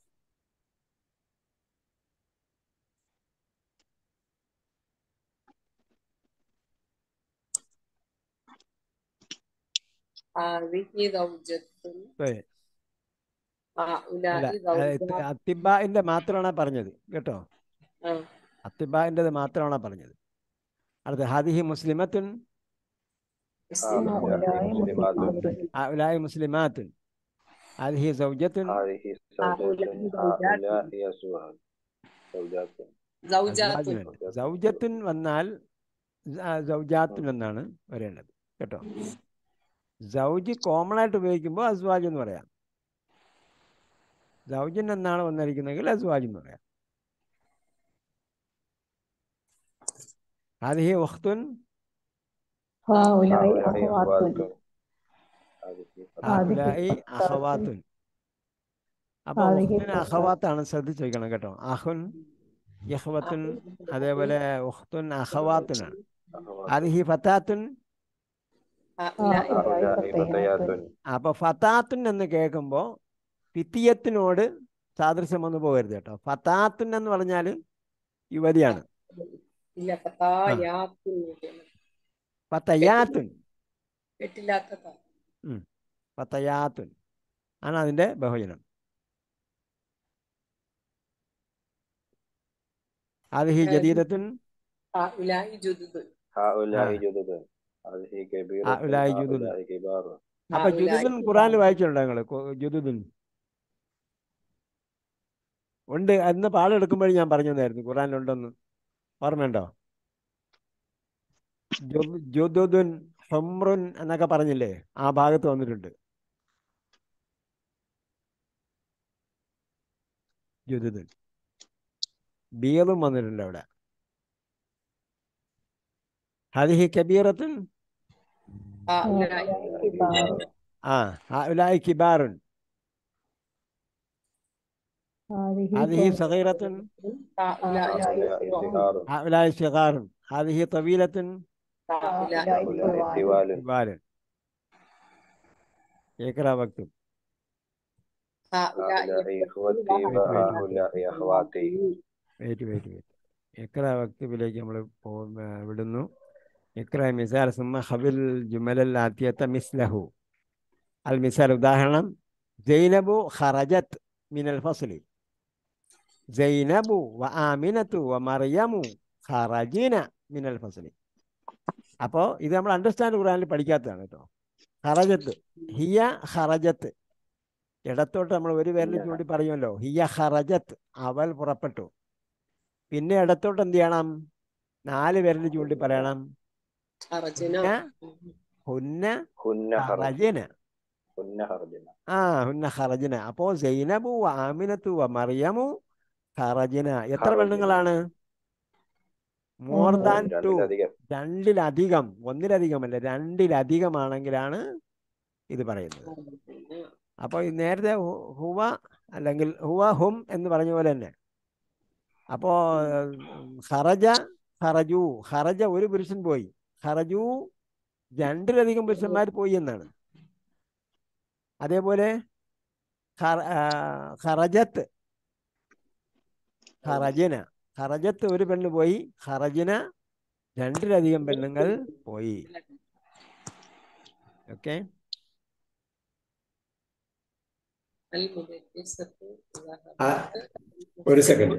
ഹാദിഹി ദൗജത്തുൻ അതെ. അല്ല ഹഉലാഇ ഏ, ദൗജാ അത്തിബാഇന്റെ മാത്രമാണ് പറഞ്ഞത് കേട്ടോ ആ അത്തിബാഇൻ്റെത് മാത്രമാണ് പറഞ്ഞത് അടുത്ത ഹാദിഹി മുസ്ലിമത്തുൻ മുസ്ലിം هؤلاء مسلمات مسلمات هؤلاء مسلمات هذه زوجة هذه هؤلاء زوجة زوجات. هؤلاء يسوع زوجات സൗജാത്തുൻ അസ്വാജുൻ സൗജത്തുൻ വന്നാൽ സൗജാത്തുൻ എന്നാണ് വരേണ്ടത് കേട്ടോ സൗജ് കോമൺ ആയിട്ട് ഉപയോഗിക്കുമ്പോൾ അസ്വാജ് എന്ന് പറയാം സൗജൻ എന്നാണ് വന്നിരിക്കുന്നതെങ്കിൽ അസ്വാജ് എന്ന് പറയാം هذه أخت هؤلاء هؤلاء أخوات أخوات هذه هؤلاء أخوات. أخوات അപ്പോൾ هذه ഉഖ്തുൻ فتاة. അഖവാത്താണ് ശ്രദ്ധിച്ച് വെക്കണം കേട്ടോ അഹുൻ യഹ്വത്തുൻ അതേപോലെ ഉഖ്തുൻ അഖവാത്തുനാണ് أخوات അതിഹി ഫത്താത്തുൻ هؤلاء هؤلاء فتيات അപ്പൊ ഫത്താത്തുൻ എന്ന് കേൾക്കുമ്പോൾ ഫിത്തിയത്തിനോട് സാദൃശ്യം വന്നു പോകരുത് കേട്ടോ ഫത്താത്തുൻ എന്ന് പറഞ്ഞാൽ യുവതിയാണ് ഇല്ല ഫതായാത്തുൻ എന്നൊക്കെയാണ്. ഫത്തയാത്തുൻ കെട്ടില്ലാത്ത ത. ഫത്തയാത്തുൻ ആണ് അതിന്റെ ബഹുജനം അതിഹി ജദീദത്തുൻ ഹഉലാഇ ജുദുദുൻ هؤلاء آه. جدد هذه كبيرة هؤلاء جدد. هؤلاء كبار അപ്പൊ ഹഉലാഇ ജുദുദുൻ ഖുറാനിൽ വായിച്ചിട്ടുണ്ടോ നിങ്ങള് കൊ- ജുദുദുൻ ഉണ്ട് അന്ന് പാടെടുക്കുമ്പോഴും ഞാൻ പറഞ്ഞു തന്നായിരുന്നു ഖുറാനിലുണ്ടെന്ന് ഓർമ്മയുണ്ടോ ജുദ്- ജുദുദുൻ ഹുമ്രുൻ എന്നൊക്കെ പറഞ്ഞില്ലേ ആ ഭാഗത്ത് വന്നിട്ടുണ്ട് ജുദുദുൻ ബിയതും വന്നിട്ടുണ്ട് അവിടെ ഹദിഹി കബീറത്തുൻ ഹഉലാഇ كبار ആ ഹഉലായി കിബാറുൻ هذه هذه صغيرة. صغيرة ഹഉലാഇ هؤلاء صغار هؤلاء صغار هذه طويلة ഹഉലാഇ هؤلاء هؤلاء طوال. طوال كبار اقرأ واكتب ഹഉലാഇ هؤلاء إخوتي وهؤلاء أخواتي വെയിറ്റ് വെയിറ്റ് വെയിറ്റ് ഇക്ര വക്തബിലേക്ക് നമ്മൾ വിടുന്നു ഇക്ര മിസാൽ സുമ ഹബിൽ ജുമലൽ ആത്തിയത്ത മിസ്ലഹു അൽ മിസാൽ ഉദാഹരണം സൈനബു ഖറജത്ത് മിനൽ ഫസ്ലി സൈനബു വ ആമിനത്തു വ മറിയമു ഖറജീന മിനൽ ഫസ്ലി അപ്പോൾ ഇത് നമ്മൾ അണ്ടർസ്റ്റാൻഡ് ഖുറാനിൽ പഠിക്കാത്തതാണ് കേട്ടോ ഖറജത്ത് ഹിയ ഖറജത്ത് ഇടത്തോട്ട് നമ്മൾ ഒരു പേരിൽ ചൂണ്ടി പറയുമല്ലോ ഹിയ ഖറജത്ത് അവൾ പുറപ്പെട്ടു പിന്നെ ഇടത്തോട്ട് എന്ത് ചെയ്യണം നാല് പേരിൽ ചൂണ്ടി പറയണം ഖറജന ഹുന്ന هن خرج ഖറജന هن خرجنا ആ ഹുന്ന ഖറജന അപ്പോ സൈനബു വ ആമിനത്തു വ മറിയമു ഖറജന എത്ര ഖറജന. പെണ്ണുങ്ങളാണ് മോർ ദാൻ ടു രണ്ടിലധികം രണ്ടിലധികം ഒന്നിലധികമല്ല രണ്ടിലധികമാണെങ്കിലാണ് ഇത് പറയുന്നത് അപ്പോൾ ഈ നേരത്തെ ഹു- ഹുവ അല്ലെങ്കിൽ ഹുവ ഹും എന്ന് പറഞ്ഞ പോലെ തന്നെ അപ്പോൾ ഖറജ ഖറജു ഖറജ ഒരു പുരുഷൻ പോയി ഖറജു രണ്ടിലധികം പുരുഷന്മാർ പോയി എന്നാണ് അതേപോലെ ഖറ- ആ, ഖറജത്ത് ഖറജന ഖറജത്ത് ഒരു പെണ്ണ് പോയി ഖറജന രണ്ടിലധികം പെണ്ണുങ്ങൾ പോയി ഓക്കെ അൽ മുദരിസത്തു ആ, ഒരു സെക്കൻഡ്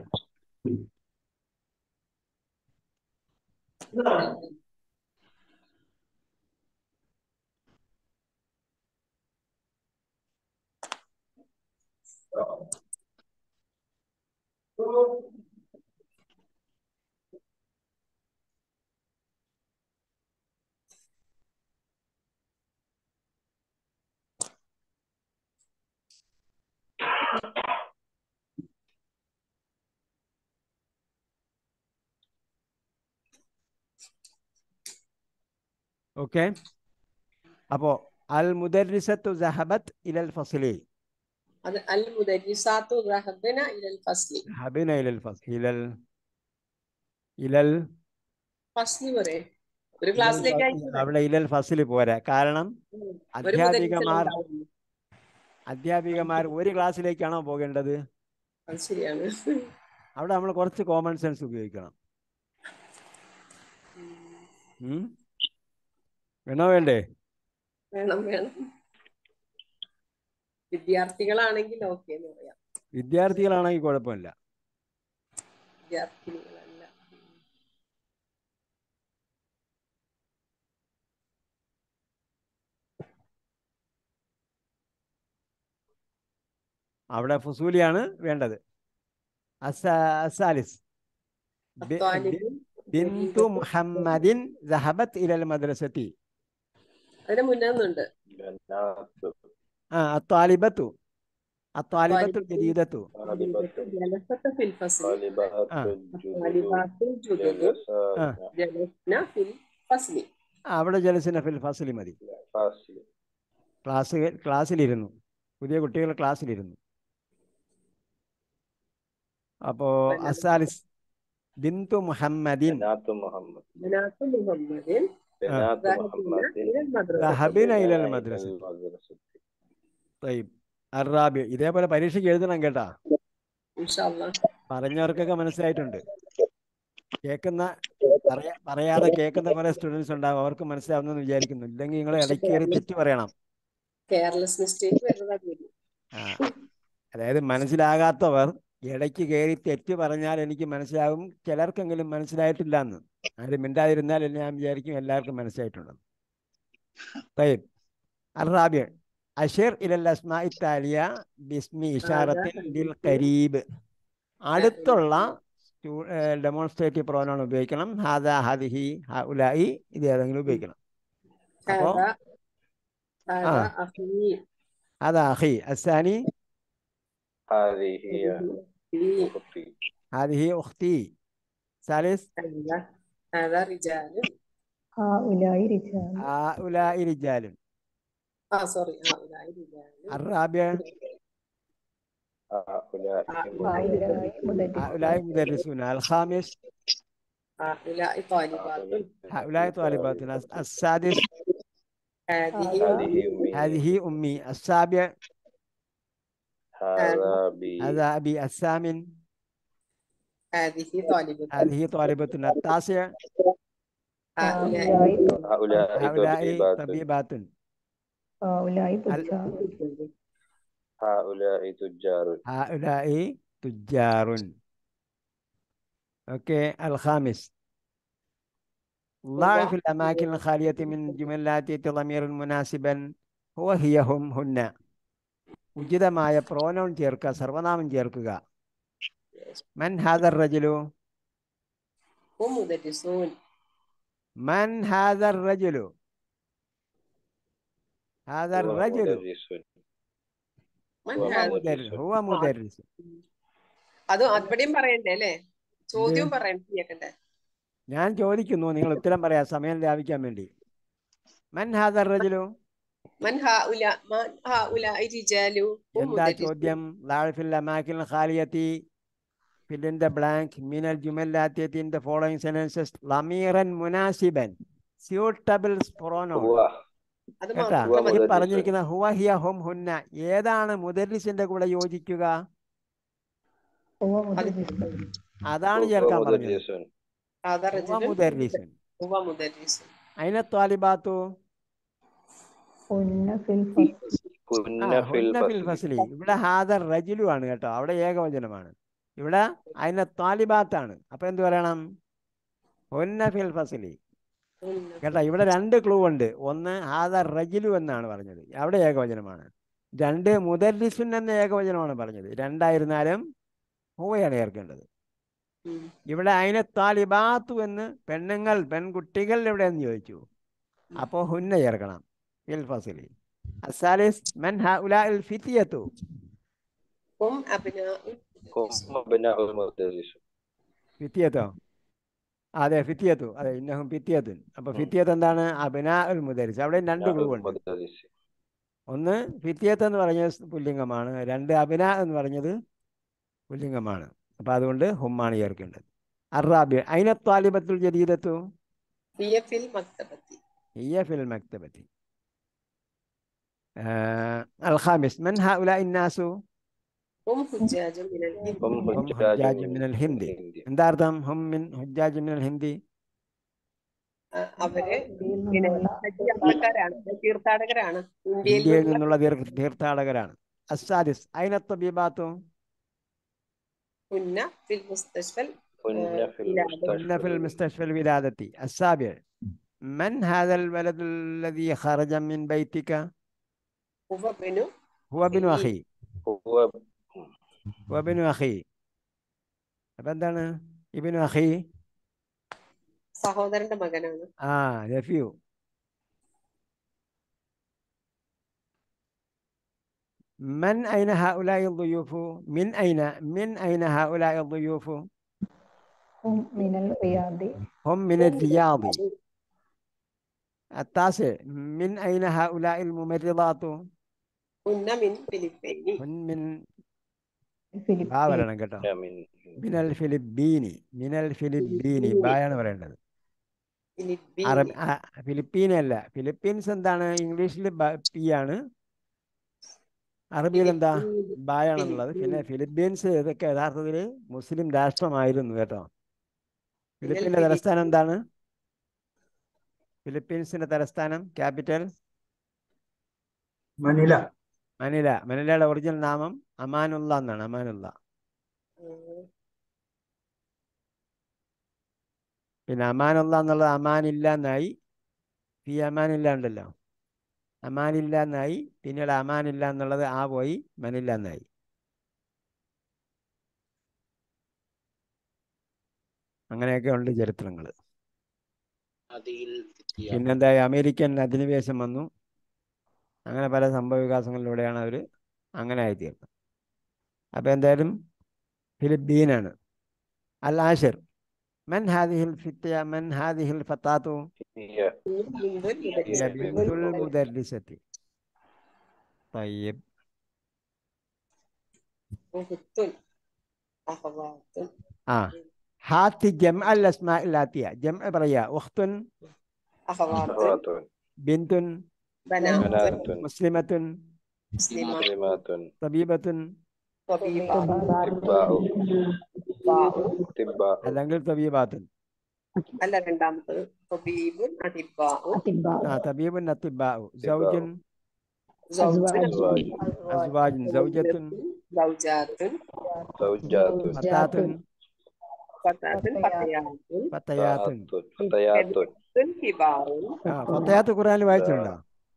ഓക്കെ അപ്പോ അൽ മുദരിസത്തു സഹബത്ത് ഇലൽ ഫസ്ലി അത് അൽ മുദരിസാത്തു റഹബന ഇലൽ ഫസ്ലി ഹബിന ഇലൽ ഫസ് ഇലൽ ഇലൽ ഫസ്ലി പറയേ ഒരു ക്ലാസ്സിലേക്ക് അയച്ചു അവിടെ ഇലൽ ഫസ്ലി പോരാ കാരണം ഒരു അധ്യാപികമാർ മുദരിസലുണ്ടാവും. അധ്യാപികമാർ ഒരു ക്ലാസ്സിലേക്കാണോ പോകേണ്ടത് അത് ശരിയാണ് അവിടെ നമ്മൾ കുറച്ച് കോമൺ സെൻസ് ഉപയോഗിക്കണം ഉം? വേണോ വേണ്ടേ വേണം വേണം വിദ്യാർത്ഥികളാണെങ്കിൽ ഓക്കെ എന്ന് പറയാം വിദ്യാർത്ഥികളാണെങ്കിൽ കുഴപ്പമില്ല വിദ്യാർത്ഥിനികളല്ല അവിടെ ഫുസൂലിയാണ് വേണ്ടത് അസ- അസാലിസ് ബി- ബി- അത്വാലിബുൻ ബിന്തു മുഹമ്മദിൻ ദഹബത്ത് ഇലൽ മദ്രസത്തി അതിന് മുന്നേ ഒന്നുണ്ട് ബനാത്ത് ആ അത്വാലിബത്തു അത്വാലിബത്തു അത്വാലിബത്തു ജദീദത്തു താലിബത്ത് ജലസത്ത് ഫിൽ ഫസ്ലി ആ. താലിബാത്ത് ജുദുദു താലിബാത്തുൽ ജുദുദു ആ. ജലസാന ജലസ്ന ഫിൽ ഫസ്ലി ആ, അവിടെ ജലസിന ഫിൽ ഫസലി മതി ഫാസിൽ ക്ലാസ് ക്ലാസ്സിലിരുന്നു പുതിയ കുട്ടികൾ ക്ലാസ്സിലിരുന്നു അപ്പോ അസാലിസ് ബിന്തു മുഹമ്മദിൻ ബനാത്ത് മുഹമ്മദ് ബനാത്തു മുഹമ്മദിൻ ബനാത്ത് ذهبنا മുഹമ്മദിൻ إلى المدرسة ذهبنا إلى ذهبنا المدرسة. إلى المدرسة. തയ്യബ് അറാബി ഇതേപോലെ പരീക്ഷയ്ക്ക് എഴുതണം കേട്ടാ إن شاء الله പറഞ്ഞവർക്കൊക്കെ മനസ്സിലായിട്ടുണ്ട് കേൾക്കുന്ന പറയാ പറയാതെ കേൾക്കുന്ന കുറെ സ്റ്റുഡൻസ് ഉണ്ടാവും അവർക്ക് മനസ്സിലാവുന്നെന്ന് വിചാരിക്കുന്നു ഇല്ലെങ്കിൽ നിങ്ങൾ ഇടയ്ക്ക് കയറി തെറ്റ് പറയണം കെയർലെസ് മിസ്റ്റേക്ക് വരുന്നതാണ് വരും ആ അതായത് മനസ്സിലാകാത്തവർ ഇടയ്ക്ക് കയറി തെറ്റ് പറഞ്ഞാൽ എനിക്ക് മനസ്സിലാകും ചിലർക്കെങ്കിലും മനസ്സിലായിട്ടില്ല എന്ന് ആരും മിണ്ടാതിരുന്നാൽ ഞാൻ വിചാരിക്കും എല്ലാവർക്കും മനസ്സിലായിട്ടുണ്ടെന്ന് طيب الرابع أشر إلى الأسماء التالية باسم إشارة للقريب അടുത്തുള്ള ഡെമോൺസ്ട്രേറ്റീവ് പ്രോനോൺ ഉപയോഗിക്കണം ഹാദ ഹദിഹി ഹഉലായി ഇത് ഏതെങ്കിലും ഉപയോഗിക്കണം അപ്പോ هذا هذا آه. أخي هذا أخي الثاني هذه هي في أختي هذه أختي ثالث هذا هذا رجال هؤلاء رجال هؤلاء رجال آه سوري هؤلاء رجال الرابع هؤلاء هؤلاء مدرسون هؤلاء مدرسون الخامس هؤلاء طالبات هؤلاء طالبات السادس هذه هذه أمي هذه أمي السابع هذا بي هذا أبي الثامن هذه طالبة هذه طالبة التاسع هؤلاء هؤلاء هؤلاء طبيبات طبيبات هؤلاء تجار هؤلاء تجار هؤلاء تجار أوكي الخامس ضعف الأماكن الخالية من جملات ضمير مناسبا هو هي هم هن ഉചിതമായ പ്രോനൗൺ ചേർക്കുക സർവനാമം ചേർക്കുക മൻ ഹാദർ റജുലു هم مدرسون മൻ ഹാദർ റജുലു ഹാദർ هو റജുലു مدرس من هو هذا مدرس ഹുവ മുദരിസ് അതും അവിടെയും പറയണ്ടേ അല്ലേ ചോദ്യവും പറയണ്ടേ കേക്കണ്ടേ ഞാൻ ചോദിക്കുന്നു നിങ്ങൾ ഉത്തരം പറയാം സമയം ലാഭിക്കാൻ വേണ്ടി മൻ ഹാദർ റജുലു من هؤلاء من هؤلاء رجال هم എന്താ مدرسون ചോദ്യം ലാഫിൽ അമാക്കിൽ ഖാലിയത്തി fill in the blank من الجملات in the following sentences ضميرا مناسبا suitable pronoun هو അത് കേട്ടാ മാത്രം ഈ മതി മുദരിസ്. പറഞ്ഞിരിക്കുന്ന ഹുവ ഹിയ ഹും ഹുന്ന ഏതാണ് മുദരിസിന്റെ കൂടെ യോജിക്കുക هو مدرس അതാണ് هو ചേർക്കാൻ പറഞ്ഞത് مدرس هذا ഹുവ رجل മുദരിസുൻ هو مدرس അയിന ത്വാലിബാത്തു هن في الفصل كنا ആ في ഹുന്ന ഫിൽ الفصل ഫസ്ലി ഇവിടെ ഹാദർ റജുലു ആണ് കേട്ടോ അവിടെ ഏകവചനമാണ് ഇവിടെ അതിനെ ത്വാലിബാത്താണ് അപ്പൊ എന്ത് പറയണം ഹുന്ന ഫിൽ ഫസ്ലി هم കേട്ടോ ഇവിടെ രണ്ട് ക്ലൂ ഉണ്ട് ഒന്ന് ഹാദർ റജിലു എന്നാണ് പറഞ്ഞത് അവിടെ ഏകവചനമാണ് രണ്ട് മുദല്ലിസുൻ എന്ന ഏകവചനമാണ് പറഞ്ഞത് രണ്ടായിരുന്നാലും ഹൂവയാണ് ചേർക്കേണ്ടത് ഉം. ഇവിടെ അതിനെ താലിബാത്തു എന്ന് പെണ്ണുങ്ങൾ പെൺകുട്ടികൾ എവിടെ എന്ന് ചോദിച്ചു അപ്പോൾ ഹുന്ന ചേർക്കണം ഫിൽ ഫസിലി അസാലിസ് മൻ ഹഉലാ അൽ ഫിത്തിയത്തു هم أبناء هم أبناء المدرس ഫിത്തിയത്തോ അതെ ഫിത്തിയത്തു അതെ ഇന്നഹും ഫിത്തിയത്തുൻ അപ്പൊ ഫിത്തിയത്ത് എന്താണ് അബിനാ ഉൽ മുദരിസ് അവിടെ രണ്ട് أبناء ക്ലൂ ഉണ്ട് المدرس ഒന്ന് ഫിത്തിയത്ത് എന്ന് പറഞ്ഞത് പുല്ലിംഗമാണ് രണ്ട് അബിന എന്ന് പറഞ്ഞത് പുല്ലിംഗമാണ് അപ്പൊ അതുകൊണ്ട് ഹുമ്മാണ് ചേർക്കേണ്ടത് അറാബി അയിന താലിബത്തുൽ ജദീദത്തു هي في المكتبة هي في المكتبة آه الخامس من هؤلاء الناس هم حجاج من الهند هم هم حجاج حجاج من من الهند الهند എന്താ അർത്ഥം ഹും മിൻ ഹുജാജ് മിൻ ഹിന്ദി ആ, അവര് പിന്നെ ഹജ്ജ് യാത്രക്കാരാണ് തീർത്ഥാടകരാണ് ഇന്ത്യയിൽ ഇന്ത്യയിൽ നിന്നുള്ള നിന്നുള്ള തീർ- തീർത്ഥാടകരാണ് അസാദിസ് അയിന തബീബാത്തു പുന്ന ഫിൽ മുസ്തശ്ഫൽ كنا في إلى كنا في المستشفى المستشفى الولادة السابع من هذا الولد الذي خرج من بيتك هو بنو هو ابن إيه. أخي هو വബിനു അഖി അപ്പൊ എന്താണ് ഇബിനു അഖി സഹോദരന്റെ മകനാണ് ആ നെഫ്യൂ من أين هؤلاء الضيوف؟ من أين من أين هؤلاء الضيوف؟ هم من الرياض هم من الرياض التاسع من أين هؤلاء الممرضات؟ ഉന്ന മിൻ ഫിലിപ്പൈനി هن من الفلبين ബാ പറയണം കേട്ടോ من മിനൽ ഫിലിപ്പീനി മിനൽ ഫിലിപ്പീനി ബായാണ് പറയേണ്ടത് അറബ് ഫിലിപ്പീനി ആ, ഫിലിപ്പീനി അല്ല ഫിലിപ്പീൻസ് എന്താണ് ഇംഗ്ലീഷിൽ പി ആണ് അറബിയിൽ എന്താ ഫിലിപ്പീൻ. ബായാണെന്നുള്ളത് പിന്നെ ഫിലിപ്പീൻ. ഫിലിപ്പീൻസ് ഇതൊക്കെ യഥാർത്ഥത്തിൽ മുസ്ലിം രാഷ്ട്രമായിരുന്നു കേട്ടോ ഫിലിപ്പീൻ്റെ ഫിലിപ്പീൻ. തലസ്ഥാനം എന്താണ് ഫിലിപ്പീൻസിന്റെ തലസ്ഥാനം ക്യാപിറ്റൽ മനില മനില മനിലയുടെ ഒറിജിനൽ നാമം അമാനുള്ള എന്നാണ് അമാനുള്ള ഉം. പിന്നെ അമാനുള്ള എന്നുള്ളത് അമാനില്ല എന്നായി ഫി അമാനില്ല ഉണ്ടല്ലോ അമാനില്ല എന്നായി പിന്നീട് അമാനില്ല എന്നുള്ളത് ആ പോയി മനില്ല എന്നായി അങ്ങനെയൊക്കെ ഉണ്ട് ചരിത്രങ്ങൾ പിന്നെന്താ അമേരിക്കൻ അധിനിവേശം വന്നു അങ്ങനെ പല സംഭവ വികാസങ്ങളിലൂടെയാണ് അവർ അങ്ങനെ ആയിത്തീർന്നത് അപ്പോൾ എന്തായാലും ഫിലിപ്പീനാണ് അൽ ആഷിർ മൻ ഹാദിഹിൽ ഫിത്യ മൻ ഹാദിഹിൽ ഫത്താത്തു هي ബിന്ദുൽ هي മുദരിസ. بنت المدرسة طيب ഉഹുത്തുൻ. അഹ്വാത്തുൻ. آه هات جمع الأسماء الآتية جمع بريا أخت അഹ്വാത്തുൻ. أخوات بنت ബനാത്തുൻ. بنات مسلمة മുസ്ലിമാത്തുൻ. مسلمات طبيبة ത്വബീബാത്തുൻ. أطباء ബാഉ. أطباء അല്ലെങ്കിൽ طبيبات അല്ല രണ്ടാമത്തത് ത്വബീബുൻ അതിബാഉ. أطباء آه طبيب أطباء زوج സൗജുൻ. أزواج أزواج زوجة സൗജാത്തുൻ. زوجات فتاة ഫതാത്തുൻ. ഫതയാത്തുൻ. فتيات فتيات തുൻ കിബാറുൻ. ആ ഫത്തയാത്ത് ഖുറാനിൽ വായിച്ചിട്ടുണ്ടോ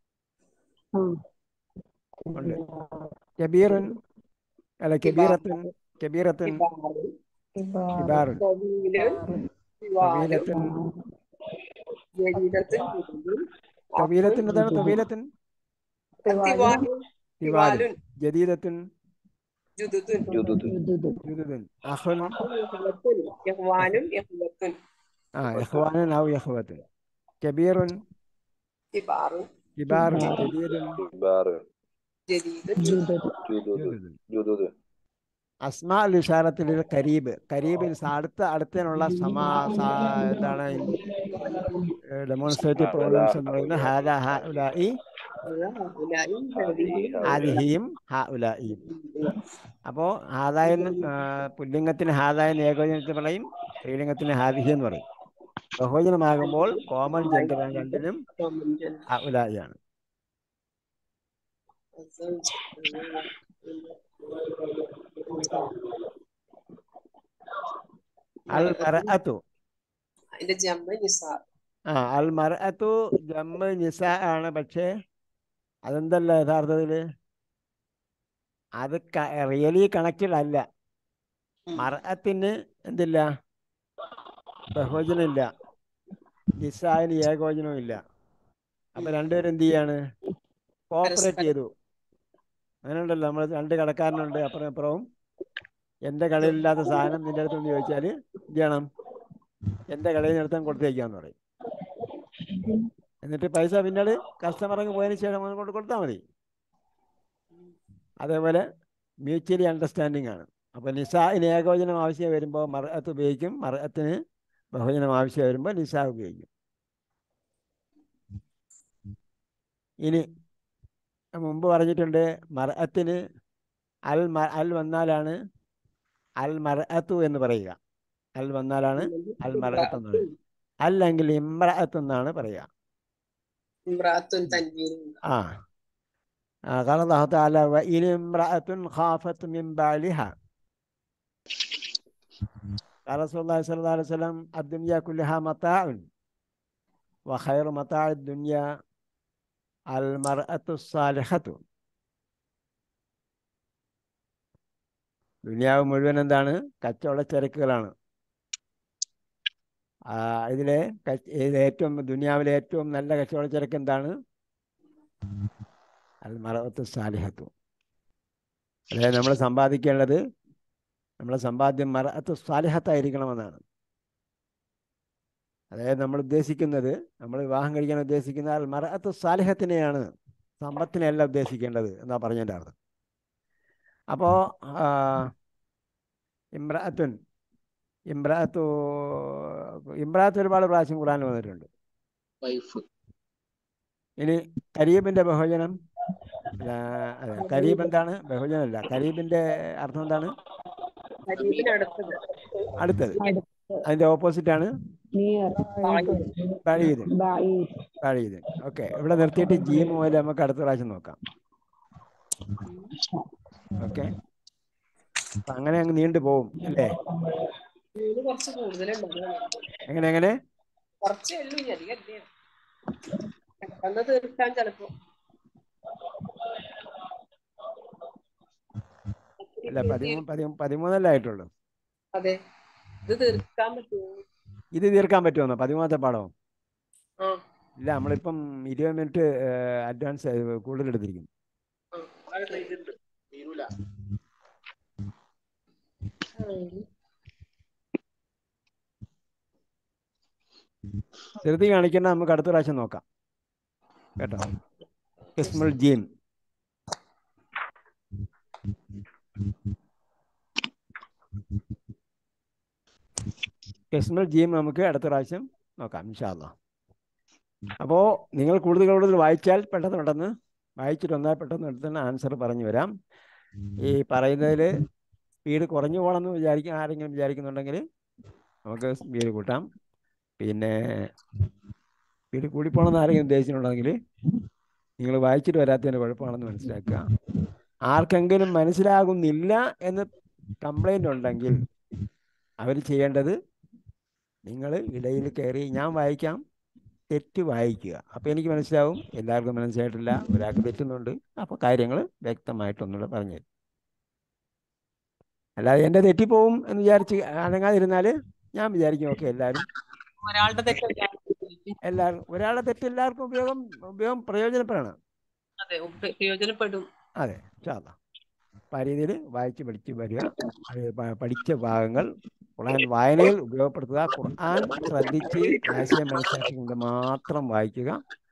ഉണ്ട് കബീറുൻ അല്ല കബീറത്തുൻ കബീറത്തുൻ കിബാറുൻ. കിബാറുൻ ത്വബീലുൻ. സിവാലുൻ. തവീലത്തുൻ ജദീദത്തുൻ. ജുദുദുൻ. തവീലത്തുൻ എന്താണ് തവീലത്തുൻ തിവാലുൻ. തിവാലുൻ തിവാലുൻ. ജദീദത്തുൻ ജുദുദുൻ. جدد ജുദുദുൻ അഖുൻ ഇഖ്വത്തുൻ. ഇഖ്വാനും ഇഖ്വത്തുൻ. ആ ഇഖ്വാനൻ ഔ ഇഖ്വത്തുൻ കബീറുൻ കിബാറുൻ. കിബാറുൻ ജദീദുൻ كبار ജദീദുൻ. جدد ജുദുദുൻ جدد അസ്മാ അൽ ഇഷാറത്തിൽ കരീബ് കരീബിൽ അടുത്ത അടുത്തതിനുള്ള സമാ സാ- എന്താണ് ഡെമോൺസ്ട്രേറ്റീവ് പ്രോബ്ലംസ് എന്ന് പറയുന്നത് ഹാദ ഹ ഉലായി ഹൗലായി ഹദിഹി. ആദിഹിയും ഹ ഉലായിയും അപ്പോൾ ഹാദായ പുല്ലിംഗത്തിന് ഹാദായ ഏകോചനത്തിൽ പറയും സ്ത്രീലിംഗത്തിന് ഹാദിഹി എന്ന് പറയും ബഹുവചനമാകുമ്പോൾ കോമൺ ജെൻഡർ രണ്ടിനും ഹ ഉലായിയാണ് അൽ മർഅത്തു അതിന്റെ ജമ്മ നിസാർ ആ അൽ മർഅത്തു ജമ്മ് നിസ ആണ് പക്ഷേ അതെന്തല്ല യഥാർത്ഥത്തിൽ അത് റിയലി കണക്റ്റഡ് അല്ല മർഅത്തിന് എന്തില്ല ബഹുവചനമില്ല നിസാന് ഏകോചനവും ഇല്ല അപ്പൊ രണ്ടുപേരും എന്ത് ചെയ്യാണ് കോപ്പറേറ്റ് പരസ്പരം. ചെയ്തു അങ്ങനെ ഉണ്ടല്ലോ നമ്മൾ രണ്ട് കടക്കാരനുണ്ട് അപ്പുറം അപ്പുറവും എൻ്റെ കടയിലില്ലാത്ത സാധനം നിന്റെ അടുത്തൊന്ന് ചോദിച്ചാൽ എന്ത് ചെയ്യണം എൻ്റെ കടയിൽ നിർത്താൻ കൊടുത്തേക്കാന്ന് പറയും എന്നിട്ട് പൈസ പിന്നീട് കസ്റ്റമർ അങ്ങ് പോയതിന് ശേഷം അങ്ങ് കൊണ്ട് കൊടുത്താൽ മതി അതേപോലെ മ്യൂച്വലി അണ്ടർസ്റ്റാൻഡിങ് ആണ് അപ്പോൾ നിസാഹിന് ഏകോചനം ആവശ്യം വരുമ്പോൾ മറഅത്ത് ഉപയോഗിക്കും മറഅത്തിന് ബഹുജനം ആവശ്യം വരുമ്പോൾ നിസാ ഉപയോഗിക്കും ഇനി മുമ്പ് പറഞ്ഞിട്ടുണ്ട് മറഅത്തിന് അൽ മ അൽ വന്നാലാണ് അൽ മറഅത്തു എന്ന് പറയുക അൽ വന്നാലാണ് അൽ മറഅത്ത് എന്ന് പറയുക അല്ലെങ്കിൽ ഇമ്രഅത്ത് എന്നാണ് പറയുക ഇമ്രാത്തുൻ തൻവീനും ആ آه، قال الله تعالى وإن امرأة خافت من بعلها قال رسول الله صلى الله عليه وسلم الدنيا كلها متاع وخير متاع الدنيا المرأة الصالحة ദുനിയാവ് മുഴുവൻ എന്താണ് കച്ചവട ചരക്കുകളാണ് ആ, ഇതിലെ കച്ച്- ഇതിലെ ഏറ്റവും ദുനിയാവിലെ ഏറ്റവും നല്ല കച്ചവട ചരക്ക് എന്താണ് അൽ മറവത്ത് സാലിഹത്തു അതായത് നമ്മൾ സമ്പാദിക്കേണ്ടത് നമ്മളെ സമ്പാദ്യം മറഅത്ത് സാലിഹത്തായിരിക്കണമെന്നാണ് അതായത് നമ്മൾ ഉദ്ദേശിക്കുന്നത് നമ്മൾ വിവാഹം കഴിക്കാൻ ഉദ്ദേശിക്കുന്ന അൽ മറഅത്ത് സാലിഹത്തിനെയാണ് സമ്പത്തിനെയല്ല ഉദ്ദേശിക്കേണ്ടത് എന്നാ പറഞ്ഞതിൻ്റെ അർത്ഥം അപ്പോൾ ഇമ്രാത്തുൻ ഇമ്രാത്തു ഇമ്രാത്ത് ഒരുപാട് പ്രാവശ്യം ഖുറാനിൽ വന്നിട്ടുണ്ട് വൈഫ് ഇനി കരീബിന്റെ ബഹുജനം അല്ല, അതെ കരീബ് എന്താണ് ബഹുജനമല്ല കരീബിന്റെ അർത്ഥം എന്താണ് കരീബിനടുത്തത് അടുത്തത് അതിന്റെ ഓപ്പോസിറ്റ് ആണ് നിയർ ബഴീദ് ബഈദ് ബഴീദ് ഓക്കെ ഇവിടെ നിർത്തിയിട്ട് ജി മുതൽ നമുക്ക് അടുത്ത പ്രാവശ്യം നോക്കാം ഓക്കെ അപ്പൊ അങ്ങനെ അങ്ങ് നീണ്ടു പോവും അല്ലേ മൂന്ന് കുറച്ച് കൂടുതലുണ്ട് അതാണ്. എങ്ങനെ എങ്ങനെ കുറച്ചേ ഉള്ളൂ ഇനി അധികം ഇല്ല പെട്ടെന്ന് തീർക്കാൻ ചിലപ്പോ അല്ല പതിമൂന്ന് പതിമൂന്ന് പതിമൂന്നല്ലേ ആയിട്ടുള്ളൂ അതെ ഇത് തീർക്കാൻ പറ്റുമോ ഇത് തീർക്കാൻ പറ്റുമെന്നോ പതിമൂന്നത്തെ പാഠം ആ ഇല്ല നമ്മളിപ്പം ഇരുപത് മിനിറ്റ് അഡ്വാൻസ് കൂടുതൽ എടുത്തിരിക്കും ആ ഇതുണ്ട് തീരൂല ധൃതി കാണിക്കേണ്ട നമുക്ക് അടുത്ത പ്രാവശ്യം നോക്കാം കേട്ടോ കിസ്മുൽ ജീം കിസ്മുൽ ജീം നമുക്ക് അടുത്ത പ്രാവശ്യം നോക്കാം ഇൻഷാല്ല അപ്പോൾ നിങ്ങൾ കൂടുതൽ കൂടുതൽ വായിച്ചാൽ പെട്ടെന്ന് പെട്ടെന്ന് വായിച്ചിട്ട് വന്നാൽ പെട്ടെന്ന് പെട്ടെന്ന് ആൻസർ പറഞ്ഞു വരാം ഈ പറയുന്നതിൽ സ്പീഡ് കുറഞ്ഞു പോകണമെന്ന് വിചാരിക്കും ആരെങ്കിലും വിചാരിക്കുന്നുണ്ടെങ്കിൽ നമുക്ക് സ്പീഡ് കൂട്ടാം പിന്നെ സ്പീഡ് കൂടിപ്പോണമെന്ന് ആരെങ്കിലും ഉദ്ദേശിച്ചിട്ടുണ്ടെങ്കിൽ നിങ്ങൾ വായിച്ചിട്ട് വരാത്തതിൻ്റെ കുഴപ്പമാണെന്ന് മനസ്സിലാക്കുക ആർക്കെങ്കിലും മനസ്സിലാകുന്നില്ല എന്ന് കംപ്ലൈൻ്റ് ഉണ്ടെങ്കിൽ അവർ ചെയ്യേണ്ടത് നിങ്ങൾ ഇടയിൽ കയറി ഞാൻ വായിക്കാം തെറ്റ് വായിക്കുക അപ്പോൾ എനിക്ക് മനസ്സിലാവും എല്ലാവർക്കും മനസ്സിലായിട്ടില്ല ഒരാൾക്ക് തെറ്റുന്നുണ്ട് അപ്പോൾ കാര്യങ്ങൾ വ്യക്തമായിട്ടൊന്നുകൂടെ പറഞ്ഞു തരും അല്ലാതെ എൻ്റെ തെറ്റിപ്പോവും എന്ന് വിചാരിച്ച് അനങ്ങാതിരുന്നാൽ ഞാൻ വിചാരിക്കും ഓക്കെ എല്ലാവരും ഒരാളുടെ തെറ്റല്ല എല്ലാവരും ഒരാളുടെ തെറ്റ് എല്ലാവർക്കും ഉപയോഗം ഉപയോഗം പ്രയോജനപ്പെടണം അതെ ഉപ- പ്രയോജനപ്പെടും അതെ ഇൻഷാല്ലാ അപ്പം ആ രീതിയിൽ വായിച്ച് പഠിച്ച് വരിക അത് പ- പഠിച്ച ഭാഗങ്ങൾ ഖുർആൻ വായനയിൽ ഉപയോഗപ്പെടുത്തുക ഖുർആൻ ശ്രദ്ധിച്ച് ആശയം മനസ്സിലാക്കിക്കൊണ്ട് മാത്രം വായിക്കുക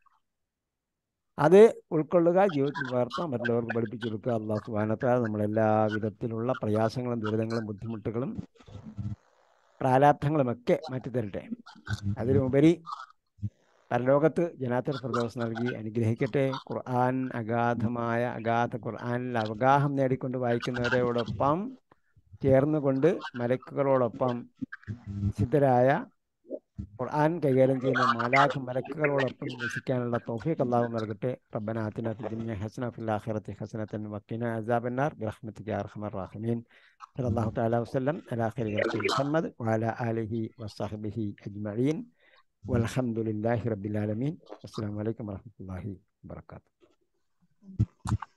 അത് ഉൾക്കൊള്ളുക ജീവിതത്തിൽ പകർത്താൻ മറ്റുള്ളവർക്ക് പഠിപ്പിച്ചു കൊടുക്കുക അള്ളാഹു സുബാനത്താൽ നമ്മളെല്ലാ വിധത്തിലുള്ള പ്രയാസങ്ങളും ദുരിതങ്ങളും ബുദ്ധിമുട്ടുകളും പ്രാരാബ്ധങ്ങളുമൊക്കെ മാറ്റി തരട്ടെ അതിലുപരി പരലോകത്ത് ജനാത്തൽ ഫിർദൗസ് നൽകി അനുഗ്രഹിക്കട്ടെ ഖുർആൻ അഗാധമായ അഗാധ ഖുർആനിൽ അവഗാഹം നേടിക്കൊണ്ട് വായിക്കുന്നവരോടൊപ്പം ചേർന്നുകൊണ്ട് മലക്കുകളോടൊപ്പം സിദ്ധരായ ഖുർആൻ കൈകാര്യം ചെയ്യുന്ന മാലാഖ് മലക്കുകളോടൊപ്പം വസിക്കാനുള്ള തൗഫീഖ് അള്ളാഹു നൽകട്ടെ റബ്ബന ആതിന ഫി ദുനിയ ഹസന ഫിൽ ആഖിറതി ഹസനതൻ വഖിന അസാബന്നാർ ബിറഹ്മതിക യാ അർഹമർ റഹീമീൻ സല്ലല്ലാഹു തആല വസല്ലം അലാ ഖൈരി ഖൽഖി മുഹമ്മദ് വഅലാ ആലിഹി വസഹ്ബിഹി അജ്മഈൻ والحمد لله رب العالمين السلام عليكم ورحمة الله وبركاته